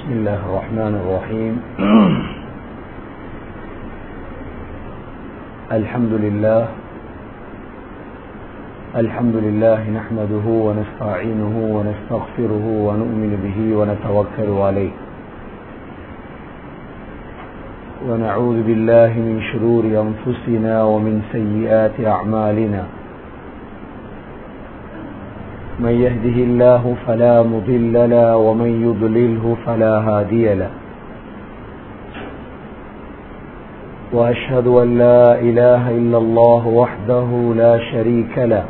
بسم الله الرحمن الرحيم الحمد لله الحمد لله نحمده ونستعينه ونستغفره ونؤمن به ونتوكل عليه ونعوذ بالله من شرور أنفسنا ومن سيئات أعمالنا من يهده الله فلا مضل له ومن يضلله فلا هادي له وأشهد أن لا إله إلا الله وحده لا شريك له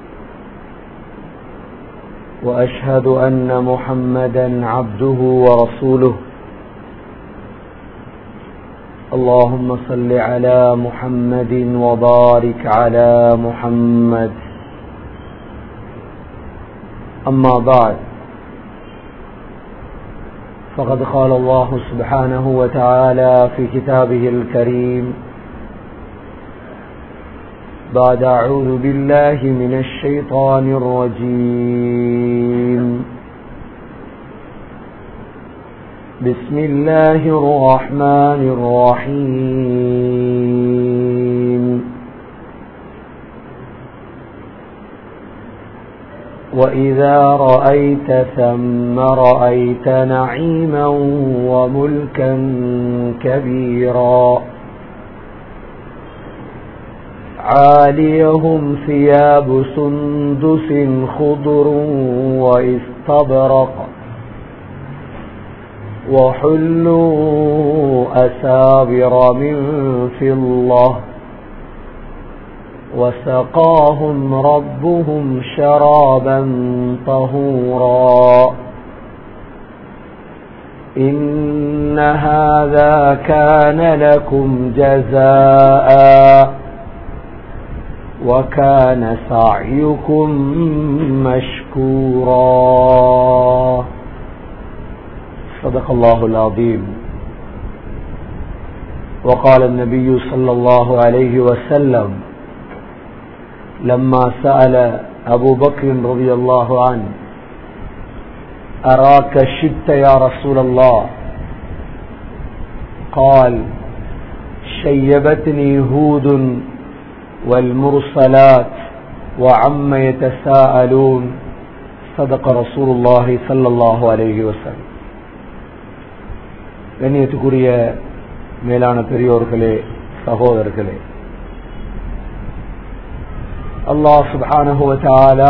وأشهد أن محمدا عبده ورسوله اللهم صل على محمد وبارك على محمد أما بعد فقد قال الله سبحانه وتعالى في كتابه الكريم بعد أعوذ بالله من الشيطان الرجيم بسم الله الرحمن الرحيم وإذا رأيت ثم رأيت نعيما وملكا كبيرا عاليهم ثياب سندس خضر واستبرق وحلوا أسابر من فضة وسقاهم ربهم شرابا طهورا إن هذا كان لكم جزاء وكان سعيكم مشكورا صدق الله العظيم وقال النبي صلى الله عليه وسلم لما سأل أبو بكر رضي الله عنه أراك شبت يا رسول الله قال شيبتني هود والمرسلات وعم يتساءلون صدق رسول الله صلى الله عليه وسلم கண்ணியத்துக்குரிய மேலான பெரியோர்களே சகோதரர்களே அல்லாஹ் சுபானுவத்தாலா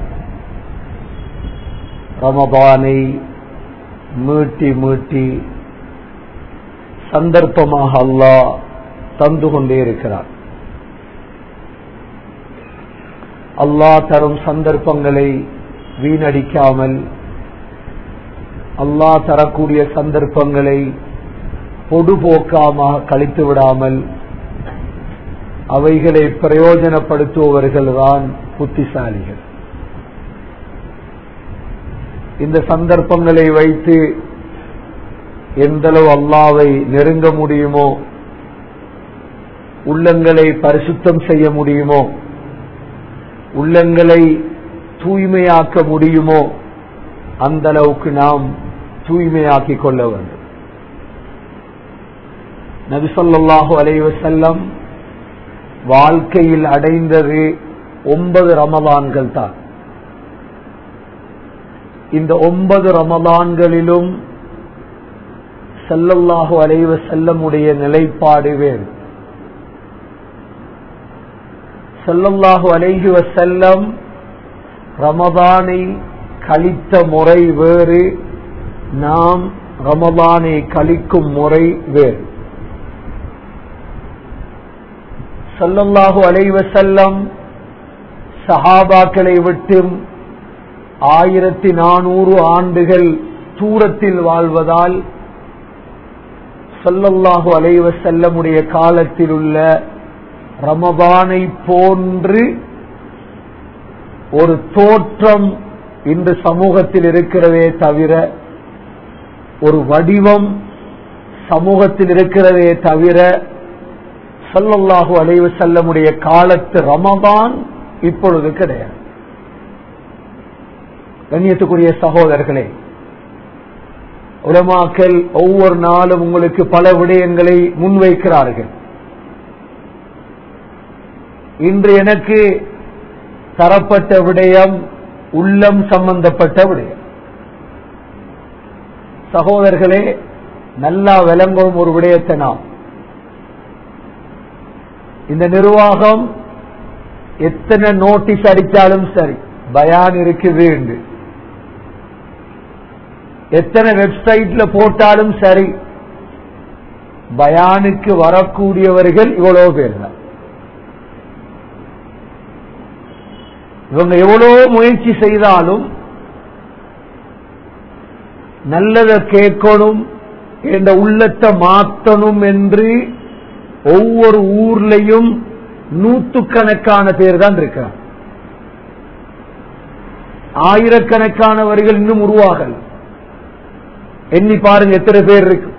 ரமபானை மீட்டி மீட்டி சந்தர்ப்பமாக அல்லாஹ் தந்து கொண்டே இருக்கிறார் அல்லாஹ் தரும் சந்தர்ப்பங்களை வீணடிக்காமல் அல்லாஹ் தரக்கூடிய சந்தர்ப்பங்களை பொடுபோக்காம கழித்து விடாமல் அவைகளை பிரயோஜனப்படுத்துபவர்கள் தான் புத்திசாலிகள் இந்த சந்தர்ப்பங்களை வைத்து எந்தளவு அல்லாவை நெருங்க முடியுமோ உள்ளங்களை பரிசுத்தம் செய்ய முடியுமோ உள்ளங்களை தூய்மையாக்க முடியுமோ அந்த அளவுக்கு நாம் தூய்மையாக்கிக் கொள்ள வேண்டும் நபிசல்லாஹு அலைவசல்லம் வாழ்க்கையில் அடைந்தது ஒன்பது ரமதான்கள் தான் இந்த ஒன்பது ரமதான்களிலும் செல்லல்லாஹு அலைவ செல்லமுடைய நிலைப்பாடு வேறு செல்லல்லாஹு அலைஹி வசல்லம் ரமதானை கழித்த முறை வேறு நாம் ரமதானை கழிக்கும் முறை வேறு சல்லல்லாஹு அலைவ செல்லம் சஹாபாக்களை விட்டும் ஆயிரத்தி நானூறு ஆண்டுகள் தூரத்தில் வாழ்வதால் சல்லல்லாஹு அலைவ செல்லமுடைய காலத்தில் உள்ள ரமபானை போன்று ஒரு தோற்றம் இந்த சமூகத்தில் இருக்கிறதே தவிர ஒரு வடிவம் சமூகத்தில் இருக்கிறதே தவிர சல்லல்லாஹு அலைவு செல்லமுடைய காலத்து ரமதான் இப்பொழுது கிடையாது கண்ணியத்துக்குரிய சகோதரர்களே உலமாக்கல் ஒவ்வொரு நாளும் உங்களுக்கு பல விடயங்களை முன்வைக்கிறார்கள் இன்று எனக்கு தரப்பட்ட விடயம் உள்ளம் சம்பந்தப்பட்ட விடயம் சகோதரர்களே நல்லா விளங்கும் ஒரு விடயத்தை நாம் இந்த நிர்வாகம் எத்தனை நோட்டீஸ் அடித்தாலும் சரி பயான் இருக்குது என்று எத்தனை வெப்சைட்ல போட்டாலும் சரி பயானுக்கு வரக்கூடியவர்கள் இவ்வளவு பேர் தான் இவங்க எவ்வளவு முயற்சி செய்தாலும் நல்லதை கேட்கணும் என்ற உள்ளத்தை மாற்றணும் என்று ஒவ்வொரு ஊர்லையும் நூற்றுக்கணக்கான பேர் தான் இருக்கிறார் ஆயிரக்கணக்கானவர்கள் இன்னும் உருவாகல எண்ணி பாருங்க எத்தனை பேர் இருக்கு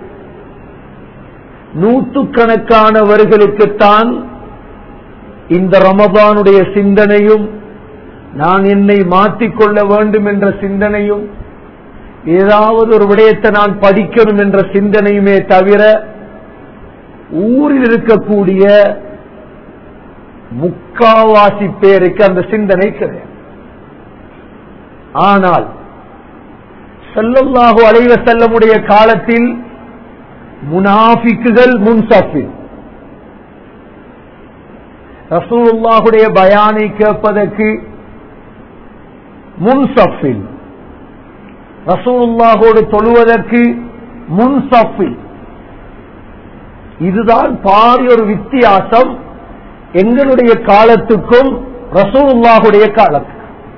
நூற்றுக்கணக்கானவர்களுக்குத்தான் இந்த ரமபானுடைய சிந்தனையும் நான் என்னை மாற்றிக்கொள்ள வேண்டும் என்ற சிந்தனையும் ஏதாவது ஒரு விடயத்தை நான் படிக்கணும் என்ற சிந்தனையுமே தவிர ஊரில் இருக்கக்கூடிய முக்காவாசி பேருக்கு அந்த சிந்தனை கிடையாது ஆனால் செல்லல்லாஹு அலைவ செல்லமுடைய காலத்தில் முனாஃபிக்குகள் முன்சஃபில் ரசூலுல்லாஹுடைய பயானை கேட்பதற்கு முன்சஃபில் ரசூலுல்லாஹோடு தொழுவதற்கு முன்சஃபில் இதுதான் பாரி ஒரு வித்தியாசம் எங்களுடைய காலத்துக்கும் ரசூலுல்லாஹுடைய காலத்துக்கும்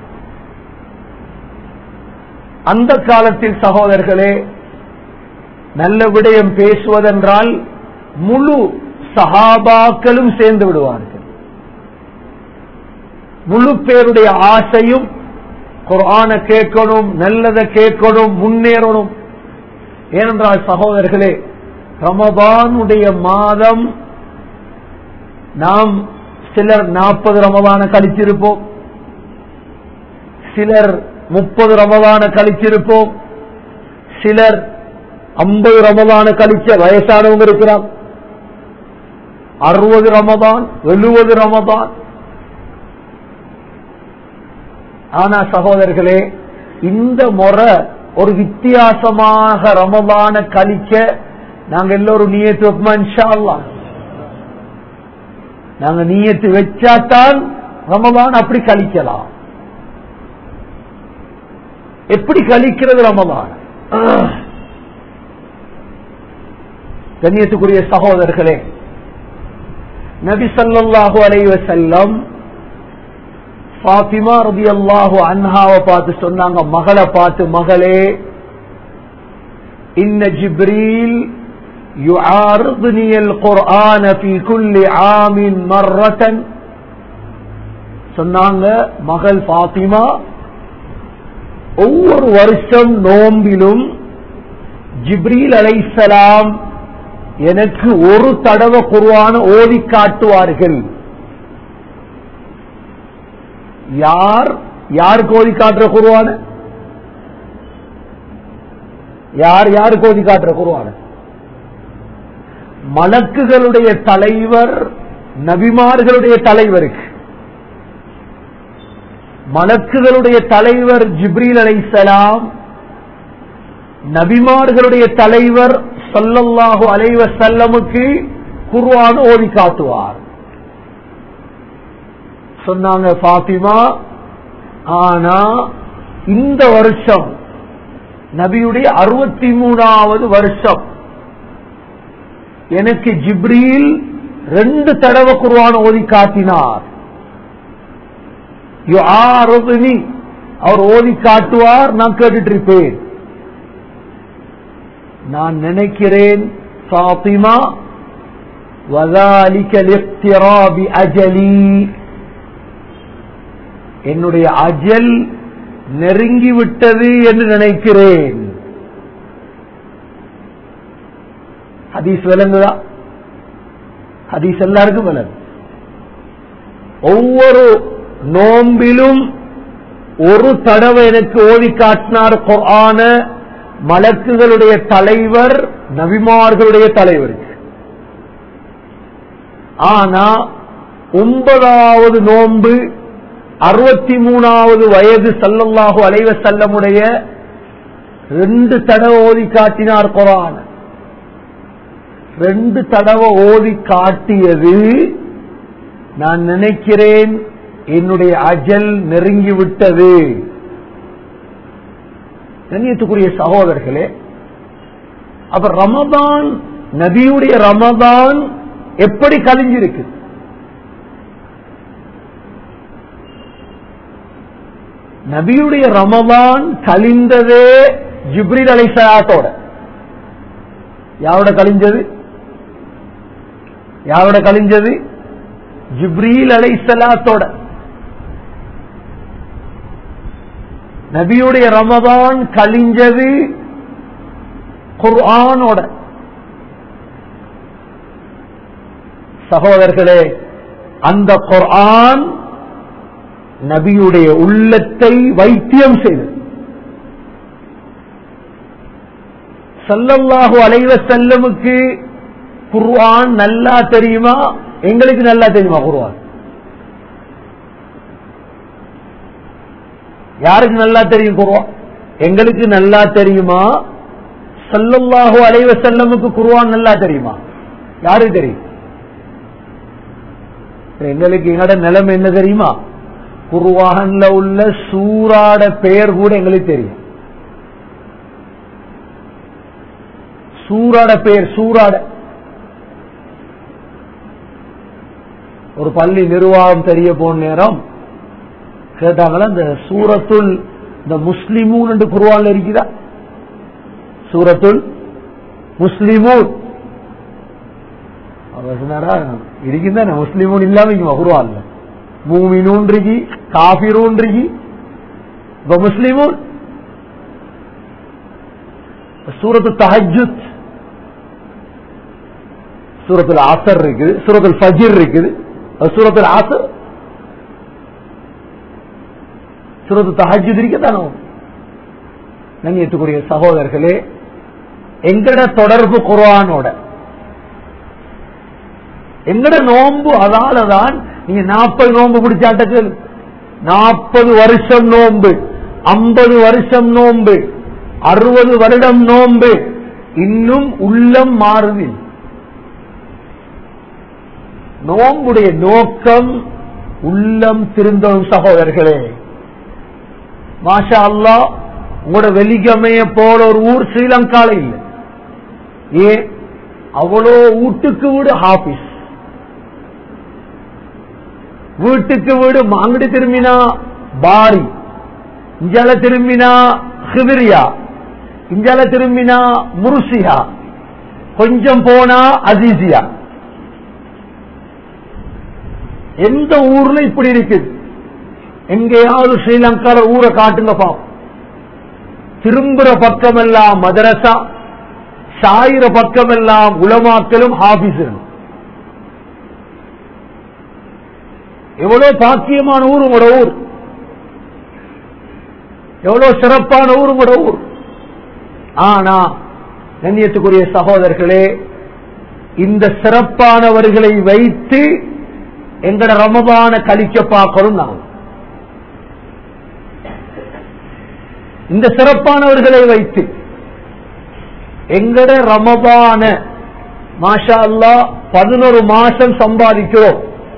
அந்த காலத்தில் சகோதரர்களே நல்ல விடயம் பேசுவதென்றால் முழு சஹாபாக்களும் சேர்ந்து விடுவார்கள் முழு பேருடைய ஆசையும் குரான கேட்கணும் நல்லதை கேட்கணும் முன்னேறணும் ஏனென்றால் சகோதரர்களே ரமபானுடைய மாதம் நாம் சிலர் நாற்பது ரமபான கழிச்சிருப்போம் சிலர் முப்பது ரமதான கழிச்சிருப்போம் சிலர் ஐம்பது ரமதான கழிச்ச வயசானவங்க இருக்கிறார் அறுபது ரமதான் எழுபது ரமதான் ஆனா சகோதரர்களே இந்த முறை ஒரு வித்தியாசமாக ரமதான கழிக்க நாங்க எல்லோரும் நீயத்து வைப்போமா இன்ஷா அல்லாஹ் நாங்க நீயத்து வச்சாத்தான் ரமதான் அப்படி கழிக்கலாம் எப்படி கழிக்கிறது ரமதான் கண்ணியத்துக்குரிய சகோதரர்களே நபி ஸல்லல்லாஹு அலைஹி வஸல்லம் ஃபாத்திமா ரலியல்லாஹு அன்ஹாவை பார்த்து சொன்னாங்க மகளை பார்த்து மகளே இன்ன ஜிப்ரீல் يعارضني القرآن في كل عام مرة சொன்னாங்க மகள் ஃபாத்திமா ஒவ்வொரு வருஷம் நோம்பிலும் ஜிப்ரீல் அலைசலாம் எனக்கு ஒரு தடவை குருவான ஓதி காட்டுவார்கள் யார் யாருக்கு ஓதி காட்டுற குருவான யார் யாருக்கு ஓதி காட்டுற குருவான மலக்குகளுடைய தலைவர் நபிமார்களுடைய தலைவருக்கு மலக்குகளுடைய தலைவர் ஜிப்ரீல் அலைசலாம் நபிமார்களுடைய தலைவர் சொல்லல்லாஹு அலைவ செல்லமுக்கு குர்வான் ஓதி காட்டுவார் சொன்னாங்க பாத்திமா ஆனா இந்த வருஷம் நபியுடைய அறுபத்தி மூணாவது வருஷம் எனக்கு ஜிப்ரீல் ரெண்டு தடவை குர்வான் ஓதி காட்டினார் அவர் ஓதி காட்டுவார் நான் கேட்டுட்டு இருப்பேன் நான் நினைக்கிறேன் ஃபாத்திமா وذلك لاقتراب அஜலி என்னுடைய அஜல் நெருங்கி விட்டது என்று நினைக்கிறேன் ஹதீஸ் விளங்குதா ஹதீஸ் எல்லாருக்கும் விளங்கு ஒவ்வொரு நோம்பிலும் ஒரு தடவை எனக்கு ஓதி காட்டினார் குர்ஆன மலக்குகளுடைய தலைவர் நபிமார்களுடைய தலைவர் ஆனா ஒன்பதாவது நோன்பு அறுபத்தி மூணாவது வயது சல்லல்லாஹு அலைவ செல்லமுடைய ரெண்டு தடவை ஓதி காட்டினார் குரான் ரெண்டு தடவை ஓதி காட்டியது நான் நினைக்கிறேன் என்னுடைய அஜல் நெருங்கி விட்டது கண்ணியத்துக்குரிய சகோதரர்களே அப்ப ரமதான் நபியுடைய ரமதான் எப்படி கலிஞ்சிருக்கு நபியுடைய ரமதான் கலிந்ததே ஜிப்ரில் அலைசலாத்தோட யாரோட கலிஞ்சது யாரோட கலிஞ்சது ஜிப்ரீல் அலைசலாத்தோட நபியுடைய ரமதான் கலிஞ்சது குர்ஆனோட சகோதரர்களே அந்த குர்ஆன் நபியுடைய உள்ளத்தை வைத்தியம் செய்தது சல்லல்லாஹு அலைவ செல்லமுக்கு குர்ஆன் நல்லா தெரியுமா எங்களுக்கு நல்லா தெரியுமா குர்ஆன் யாருக்கு நல்லா தெரியும் குர்ஆன் எங்களுக்கு நல்லா தெரியுமா சல்லல்லாஹு அலைவ செல்லமுக்கு குர்ஆன் நல்லா தெரியுமா யாருக்கு தெரியும் எங்களுக்கு எங்களோட நிலைமை என்ன தெரியுமா குர்வான்ல உள்ள சூறாட பெயர் கூட எங்களுக்கு தெரியும் சூறாட பெயர் சூறாட ஒரு பள்ளி நிர்வாகம் தெரிய போன நேரம் கேட்டாங்களா இந்த சூரத்துல் இந்த முஸ்லிமூன் என்று குருவான்ல இருக்குதா சூரத்துல் முஸ்லிமூன் அவர் சொன்னாரா இருக்குதானே முஸ்லிமூன் இல்லாம இங்க குருவான்ல மூமினூன் இருக்கி காபிரூன் இருக்கி இப்ப முஸ்லிமூன் சூரத்து தஹஜுத் சூரத்துல ஆசர் இருக்குது சூரத்தில் ஃபஜிர் இருக்குது சூரத்தில் ஆசர் சூரத்து தஹஜுத் இருக்கத்தானோ நங்கியத்துக்குரிய சகோதரர்களே எங்கட தொடர்பு குர்ஆனோட எங்கட நோன்பு அதாலதான் நீங்க நாற்பது நோன்பு பிடிச்சாட்டக்கு நாற்பது வருஷம் நோன்பு ஐம்பது வருஷம் நோன்பு அறுபது வருடம் நோன்பு இன்னும் உள்ளம் மாறுது நோம்புடைய நோக்கம் உள்ளம் திருந்தோம் சகோதரர்களே மாஷா அல்லா உங்களோட வெள்ளிக்கிழமைய போல ஒரு ஊர் ஸ்ரீலங்கால இல்லை ஏன் அவ்வளோ வீட்டுக்கு வீடு ஹாபிஸ் வீட்டுக்கு வீடு மாங்கடி திரும்பினா பாரி இஞ்சால திரும்பினா ஹிதிரியா இஞ்சால திரும்பினா முருசியா கொஞ்சம் போனா அசீசியா எந்த ஊர்ல இப்படி இருக்குது எங்கேயாவது ஸ்ரீலங்கால ஊரை காட்டுங்க பாப்போம் திரும்புற பக்கமெல்லாம் மதரசா சாயிர பக்கமெல்லாம் உலமாக்களும் ஹாபிஸும் எவ்வளவு பாக்கியமான ஊர் உங்களோட ஊர் எவ்வளவு சிறப்பான ஊர் உங்களோட ஊர் ஆனா கண்ணியத்துக்குரிய சகோதரர்களே இந்த சிறப்பானவர்களை வைத்து எங்கட ரமபான கழிக்க பார்க்கணும் நாம் இந்த சிறப்பானவர்களை வைத்து எங்கட ரமபான மாஷா அல்லா பதினொரு மாசம் சம்பாதிக்கிறோம்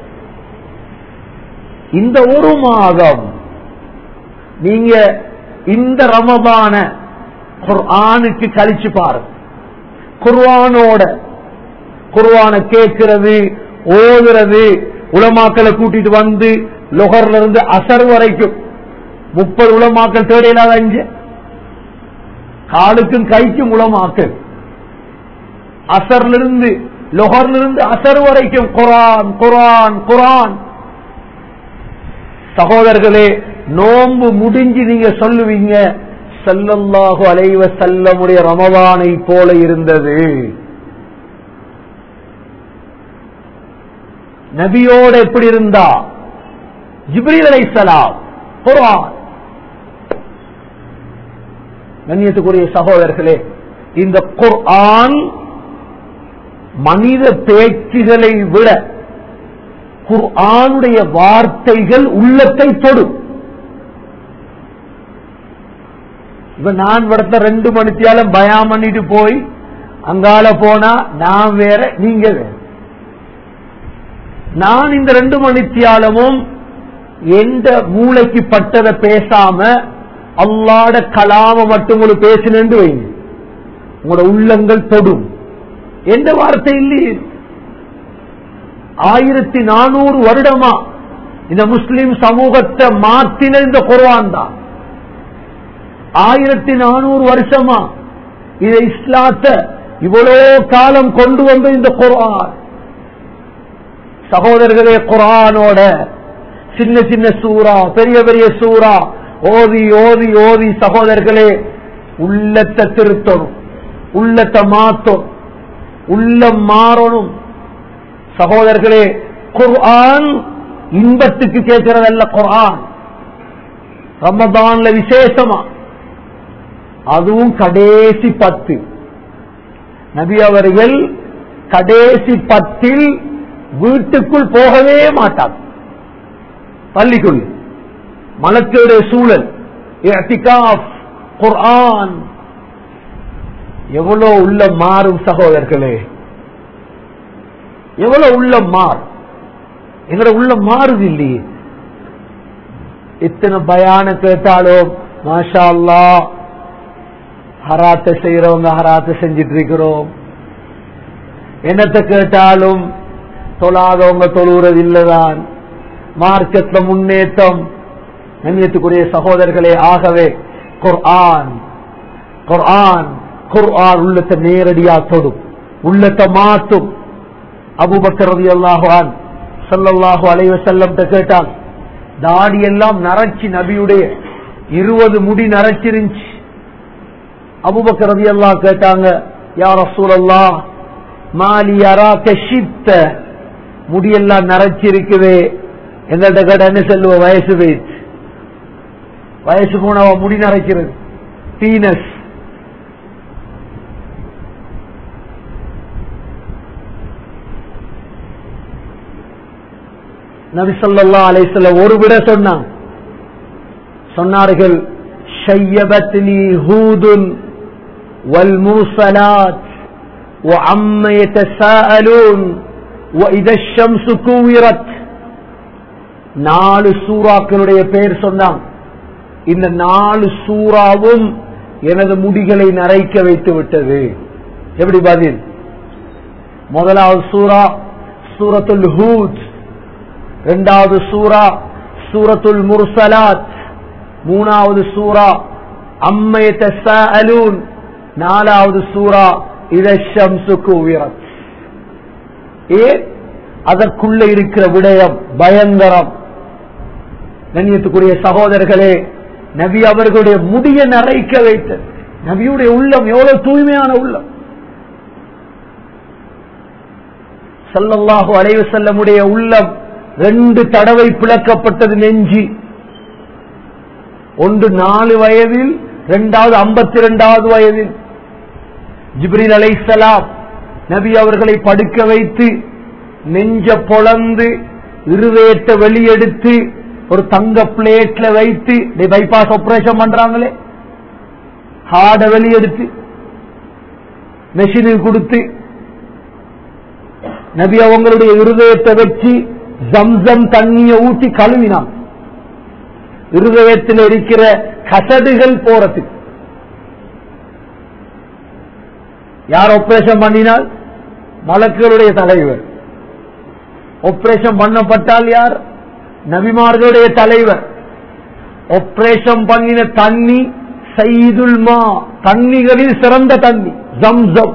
இந்த ஒரு மாதம் நீங்க இந்த ரமபான குர்ஆனுக்கு கழிச்சு பாருங்க குர்ஆனோட குர்ஆன கேட்கிறது ஓதுறது உலமாக்களை கூட்டிட்டு வந்து லொகர்ல இருந்து அசர் வரைக்கும் முப்பது உலமாக்கள் தேடையிலாத அஞ்சு காலுக்கும் கைக்கும் உலமாக்கள் அசர்ல இருந்து லொகர்ல இருந்து அசர் வரைக்கும் குரான் குரான் குரான் சகோதரர்களே நோன்பு முடிஞ்சு நீங்க சொல்லுவீங்க செல்லல்லாஹு அலைவ செல்லமுடைய ரமவானை போல இருந்தது நபியோட எப்படி இருந்தா ஜிப்ரீல் அலைசலாம் குர்ஆன் கண்ணியத்துக்குரிய சகோதரர்களே இந்த குர்ஆன் மனித பேச்சுகளை விட குர்ஆனுடைய வார்த்தைகள் உள்ளத்தை தொடும் இப்ப நான் விடத்த ரெண்டு மணித்தியாலும் பயம் பண்ணிட்டு போய் அங்கால போனா நான் வேற நீங்க வேற நான் இந்த ரெண்டு மணித்தியாலமும் எந்த மூளைக்கு பட்டதை பேசாம அல்லாட கலாம மட்டும் உங்களுக்கு பேசினு வைங்க உங்களோட உள்ளங்கள் தொடும் எந்த வார்த்தை இல்லையே ஆயிரத்தி நானூறு வருடமா இந்த முஸ்லிம் சமூகத்தை மாத்தின இந்த குர்ஆன் தான் ஆயிரத்தி நானூறு வருஷமா இதை இஸ்லாத்த இவ்வளோ காலம் கொண்டு வந்த இந்த குர்ஆன் சகோதரர்களே குர்ஆனோட சின்ன சின்ன சூறா பெரிய பெரிய சூறா ஓதி ஓதி ஓதி சகோதரர்களே உள்ளத்தை திருத்தணும் உள்ளத்தை மாத்தணும் உள்ளம் மாறணும் சகோதரர்களே குர்ஆன் இன்பத்துக்கு கேட்கிறதல்ல குர்ஆன் ரமதான்ல விசேஷமா அதுவும் கடைசி பத்து நபி அவர்கள் கடைசி பத்தில் வீட்டுக்குள் போகவே மாட்டார் பள்ளிக்குள் மலக்குடைய சூழல் இஅ்திகாஃப், குர்ஆன் எவ்வளவு உள்ள மாறும் சகோதரர்களே எவ்வளவு உள்ள மாறும் எங்கட உள்ள மாறுது இல்லையே இத்தனை பயான கேட்டாலும் மாஷா அல்லாஹ் ஹராத்தை செய்யறவங்க ஹராத்தை செஞ்சிட்டு இருக்கிறோம் என்னத்தை கேட்டாலும் தொழாதவங்க தொழுகிறது இல்லதான் மார்க்கெட்ல முன்னேற்றம் கண்ணியத்துக்குரிய சகோதரர்களே ஆகவே குர்ஆன் குர்ஆன் குர்ஆன் உள்ளத்தை நேரடியா தொடும் உள்ளத்தை மாற்றும் அபூபக்கர் ரலியல்லாஹு அன் ஸல்லல்லாஹு அலைஹி வஸல்லம் கேட்டான் தாடி எல்லாம் நரைச்சி நபியுடைய இருபது முடி நரைச்சிருந்துச்சு அபூபக்கர் ரலியல்லாஹு கேட்டாங்க யா ரசூலல்லாஹ் மாலி யராக ஷித்த முடியெல்லாம் நரைச்சிருக்குதே எங்கள்கிட்ட கேட்ட என்ன சொல்லுவ வயசு போயிடுச்சு வயசு போனவ முடி நரைக்கிறது பீனஸ் நபி சொல்லா அலைசல்ல ஒரு விட சொன்னான் சொன்னார்கள் ஷையபத்னி ஹூதுன் والمرسلات وعما يتساءلون وإذا الشمس كورت நாலு சூறாக்களுடைய பெயர் சொன்னான் இந்த நாலு சூறாவும் எனது முடிகளை நரைக்க வைத்து விட்டது எப்படி பதில் முதலாவது சூரா சூரத்துல் ஹூத் இரண்டாவது சூரா சூரத்துல் முர்சலாத் மூணாவது சூரா அம்மைய தசாஅலூன் நாலாவது சூரா இதம்சுக்கு உயரம் ஏன் அதற்குள்ள இருக்கிற விடயம் பயங்கரம் கண்ணியத்துக்குரிய சகோதரர்களே நபி அவர்களுடைய முடிய நரைக்க வைத்த நபியுடைய உள்ளம் எவ்வளவு தூய்மையான உள்ளம் சல்லல்லாஹு அலைவு செல்லமுடைய உள்ளம் ரெண்டு தடவை பிளக்கப்பட்டது நெஞ்சி ஒன்று நாலு வயதில் இரண்டாவது ஐம்பத்தி இரண்டாவது வயதில் ஜிப்ரீல் அலைசலாம் நபி அவர்களை படுக்க வைத்து நெஞ்ச பொளந்து இருதயத்தை வெளியெடுத்து ஒரு தங்க பிளேட்ல வைத்து பைபாஸ் ஆபரேஷன் பண்றாங்களே ஹார்ட வெளியெடுத்து மெஷினுக்கு கொடுத்து நபி அவங்களுடைய இருதயத்தை வச்சு ஜம்சம் தண்ணிய ஊற்றி கழுவினான் இருதயத்தில் இருக்கிற கசடுகள் போறதுக்கு யார் ஆபரேஷன் பண்ணினால் மலக்குகளுடைய தலைவர் ஆபரேஷன் பண்ணப்பட்டால் யார் நபிமார்களுடைய தலைவர் ஆபரேஷன் பண்ணின தண்ணி சைதுல் மா தண்ணிகளில் சிறந்த தண்ணி ஜம்சம்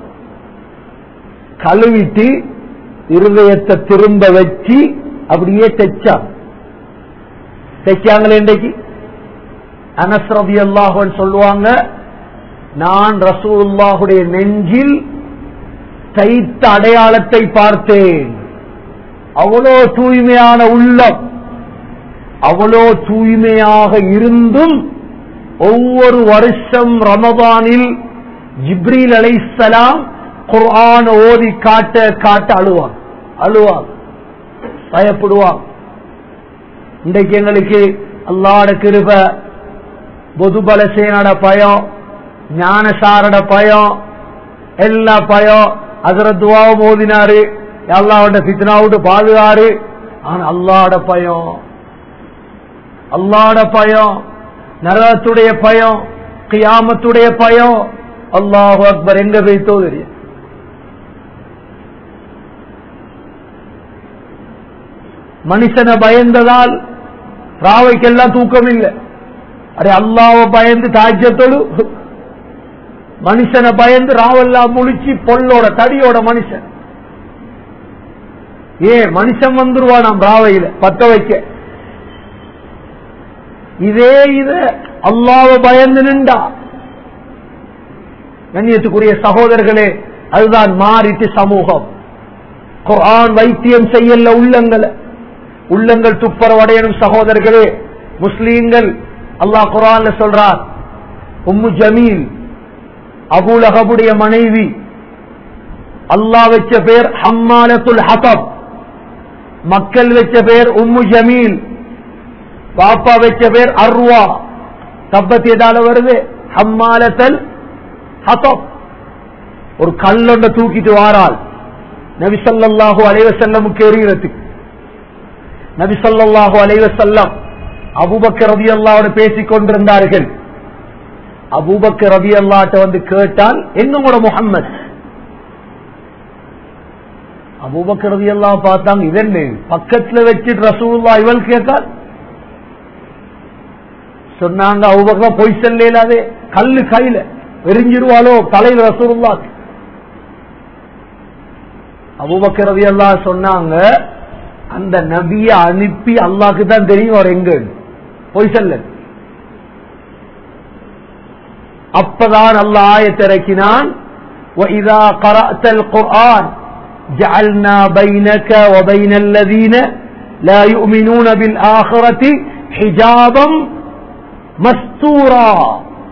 கழுவிட்டு இருதயத்தை திரும்ப வச்சு அப்படியே தைச்சாங்க தைச்சாங்களே இன்றைக்கு அனஸ்ரதி அல்லாஹன் சொல்லுவாங்க நான் ரசூல்லாஹுடைய நெஞ்சில் தைத்த அடையாளத்தை பார்த்தேன் அவ்வளோ தூய்மையான உள்ளம் அவ்வளோ தூய்மையாக இருந்தும் ஒவ்வொரு வருஷம் ரமபானில் ஜிப்ரீல் அலைசலாம் குர்ஆன் ஓதி காட்ட காட்ட அழுவான் அழுவான் பயப்படுவான் இன்றைக்கு எங்களுக்கு அல்லாட கிருப பொதுபலசேனோட பயம் ஞானசாரோட பயம் எல்லா பயம் அதிரத்துவாவும் ஓதினாரு அல்லாவோட பித்னாவோட பாதுகாரு ஆனா அல்லாட பயம் அல்லாட பயம் நரகத்துடைய பயம் கியாமத்துடைய பயம் அல்லாஹு அக்பர் எங்க வைத்தோ தெரியும் மனுஷனை பயந்ததால் ராவைக்கெல்லாம் தூக்கம் இல்லை அரே அல்லாவ பயந்து தாஜ்யத்தோடு மனுஷனை பயந்து ராவெல்லாம் முழிச்சு பொல்லோட தடியோட மனுஷன் ஏன் மனுஷன் வந்துருவான் நாம் ராவையில பத்த வைக்க இதே இத அல்லாவ பயந்து நின்றா கண்ணியத்துக்குரிய சகோதரர்களே அதுதான் மாறிட்டு சமூகம் குர்ஆன் வைத்தியம் செய்யல உள்ளங்களை உள்ளங்கள் துப்பரவடையணும் சகோதரர்களே முஸ்லீம்கள் அல்லாஹ் குரான்ல சொல்றார் உம்மு ஜமீல் அபுலகபுடைய மனைவி அல்லாஹ் வச்ச பேர் ஹம்மாலத்துல் ஹபப் மக்கள் வச்ச பேர் உம்மு ஜமீல் பாப்பா வச்ச பேர் அர்வா தப்பத்தி எதால வருது ஹம்மாலத்தல் ஹபப் ஒரு கல்லொண்ட தூக்கிட்டு வாரால் நபிசல்லாஹு அலைவசல்லமுக்கு எறிகிறதுக்கு நபிசல்லாஹு அலைவசல்லம் அபூபக்கர் ரவி அல்லாவோட பேசிக் கொண்டிருந்தார்கள் அபூபக்கர் ரவி அல்லாட்ட வந்து கேட்டால் என்னோட முகம்மது அபூபக்கர் ரவி அல்லா பார்த்தாங்க இதென்ன பக்கத்துல வச்சுட்டு ரசூல்லா இவள் கேட்கால் சொன்னாங்க அபூபக்கர் பொய் செல்லாதே கல்லு கையில எரிஞ்சிருவாளோ தலையில ரசூல்லா அபூபக்கர் ரவி அல்லா சொன்னாங்க அந்த நபிய அனுப்பி அல்லாக்கு தான் தெரியும் அவர் எங்க பொய் சொல்ல அப்பதான் அல்லாஹ் ஆயத்திறக்கினான் وَإِذَا قَرَأْتَ الْقُرْآنَ جَعَلْنَا بَيْنَكَ وَبَيْنَ الَّذِينَ لَا يُؤْمِنُونَ بِالْآخِرَةِ حِجَابًا مَسْتُورًا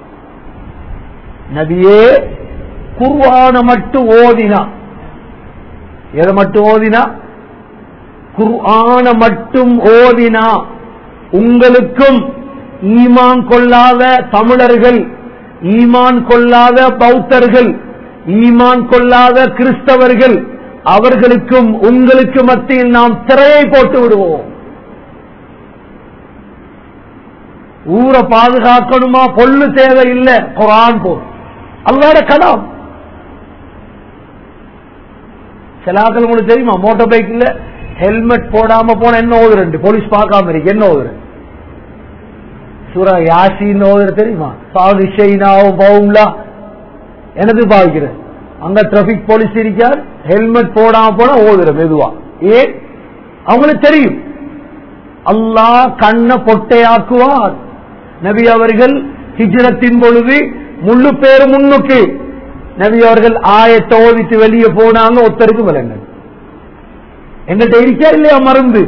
நபியே குர்ஆன மட்டும் ஓதினா எதை மட்டும் ஓதினா குர்ஆன மட்டும் ஓதினா உங்களுக்கும் ஈமான் கொள்ளாத தமிழர்கள் ஈமான் கொள்ளாத பௌத்தர்கள் ஈமான் கொள்ளாத கிறிஸ்தவர்கள் அவர்களுக்கும் உங்களுக்கு மத்தியில் நாம் திரையை போட்டு விடுவோம் ஊரை பாதுகாக்கணுமா பொல்லு தேவை இல்லை குரான் போல் அல்லாட கலாம் சிலாக்கள் உங்களுக்கு தெரியுமா மோட்டார் பைக்ல ஹெல்மெட் போடாம போன என்ன ஓதுறண்டு போலீஸ் பார்க்காம இருக்கு என்ன ஓதுற சூரா யாசின்னு ஓதுற தெரியுமா சாதிஷைனாவும் பவும்லா எனது பாவிக்கிற அங்க டிராபிக் போலீஸ் இருக்கார் ஹெல்மெட் போடாம போனா ஓதுற மெதுவா ஏன் அவங்களுக்கு தெரியும் அல்லாஹ் கண்ண பொட்டையாக்குவார் நபி அவர்கள் ஹிஜ்ரத்தின் பொழுது முள்ளு பேரு முன்னுக்கு நபி அவர்கள் ஆயத்தை ஓதிட்டு வெளியே போனாங்க ஒத்தருக்கு விலங்கள் எங்கள்கிட்ட இருக்கா இல்லையா மருந்து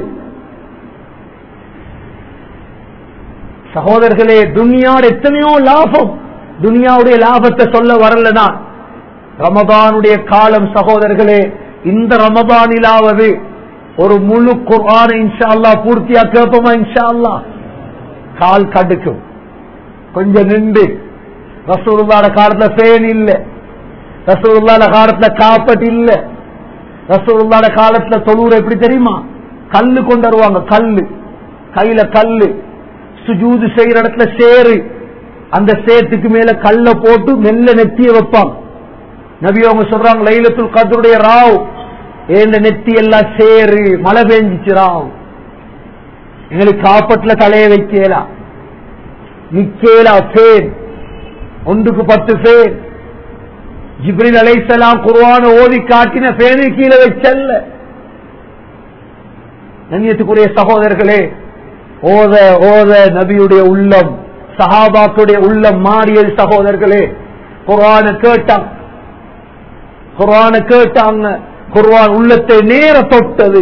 சகோதரர்களே துனியாவோட எத்தனையோ லாபம் துனியாவுடைய லாபத்தை சொல்ல வரலதான் ரமதானுடைய காலம் சகோதரர்களே இந்த ரமதானிலாவது ஒரு முழு குர்ஆன இன்ஷா அல்லா பூர்த்தியா கேட்போமா இன்ஷா அல்லா கால் கடுக்கும் கொஞ்சம் நின்று ரசூலுல்லாட காலத்துல ஃபேன் இல்ல ரசூலுல்லாட காலத்துல காப்பட் இல்ல ரசூலுல்லாட காலத்துல தொழுவுற எப்படி தெரியுமா கல்லு கொண்டு வருவாங்க கல்லு கையில கல்லு சுஜூது செய்யற இடத்துல சேரு அந்த சேத்துக்கு மேல கல்ல போட்டு மெல்ல நெத்திய வைப்பாங்க நபி அவங்க சொல்றாங்க லைலத்துல் கதருடைய ராவ் ஏந்த நெத்தி எல்லாம் சேரு மழை பெஞ்சிச்சு ராவ் எங்களுக்கு காப்பட்ல தலைய வைக்கலாம் நிக்கேலா பேர் ஒன்றுக்கு பத்து பேர் ஜிப்ரில் அலைசலாம் குருவான ஓதி காட்டின பேனு கீழே வச்சல்ல நன்யத்துக்குரிய சகோதரர்களே ஓத ஓத நபியுடைய உள்ளம் சஹாபாக்குடைய உள்ளம் மாறியது சகோதரர்களே குர்ஆன கேட்டாங்க குர்ஆன கேட்டாங்க குர்ஆன் உள்ளத்தை நேர தொட்டது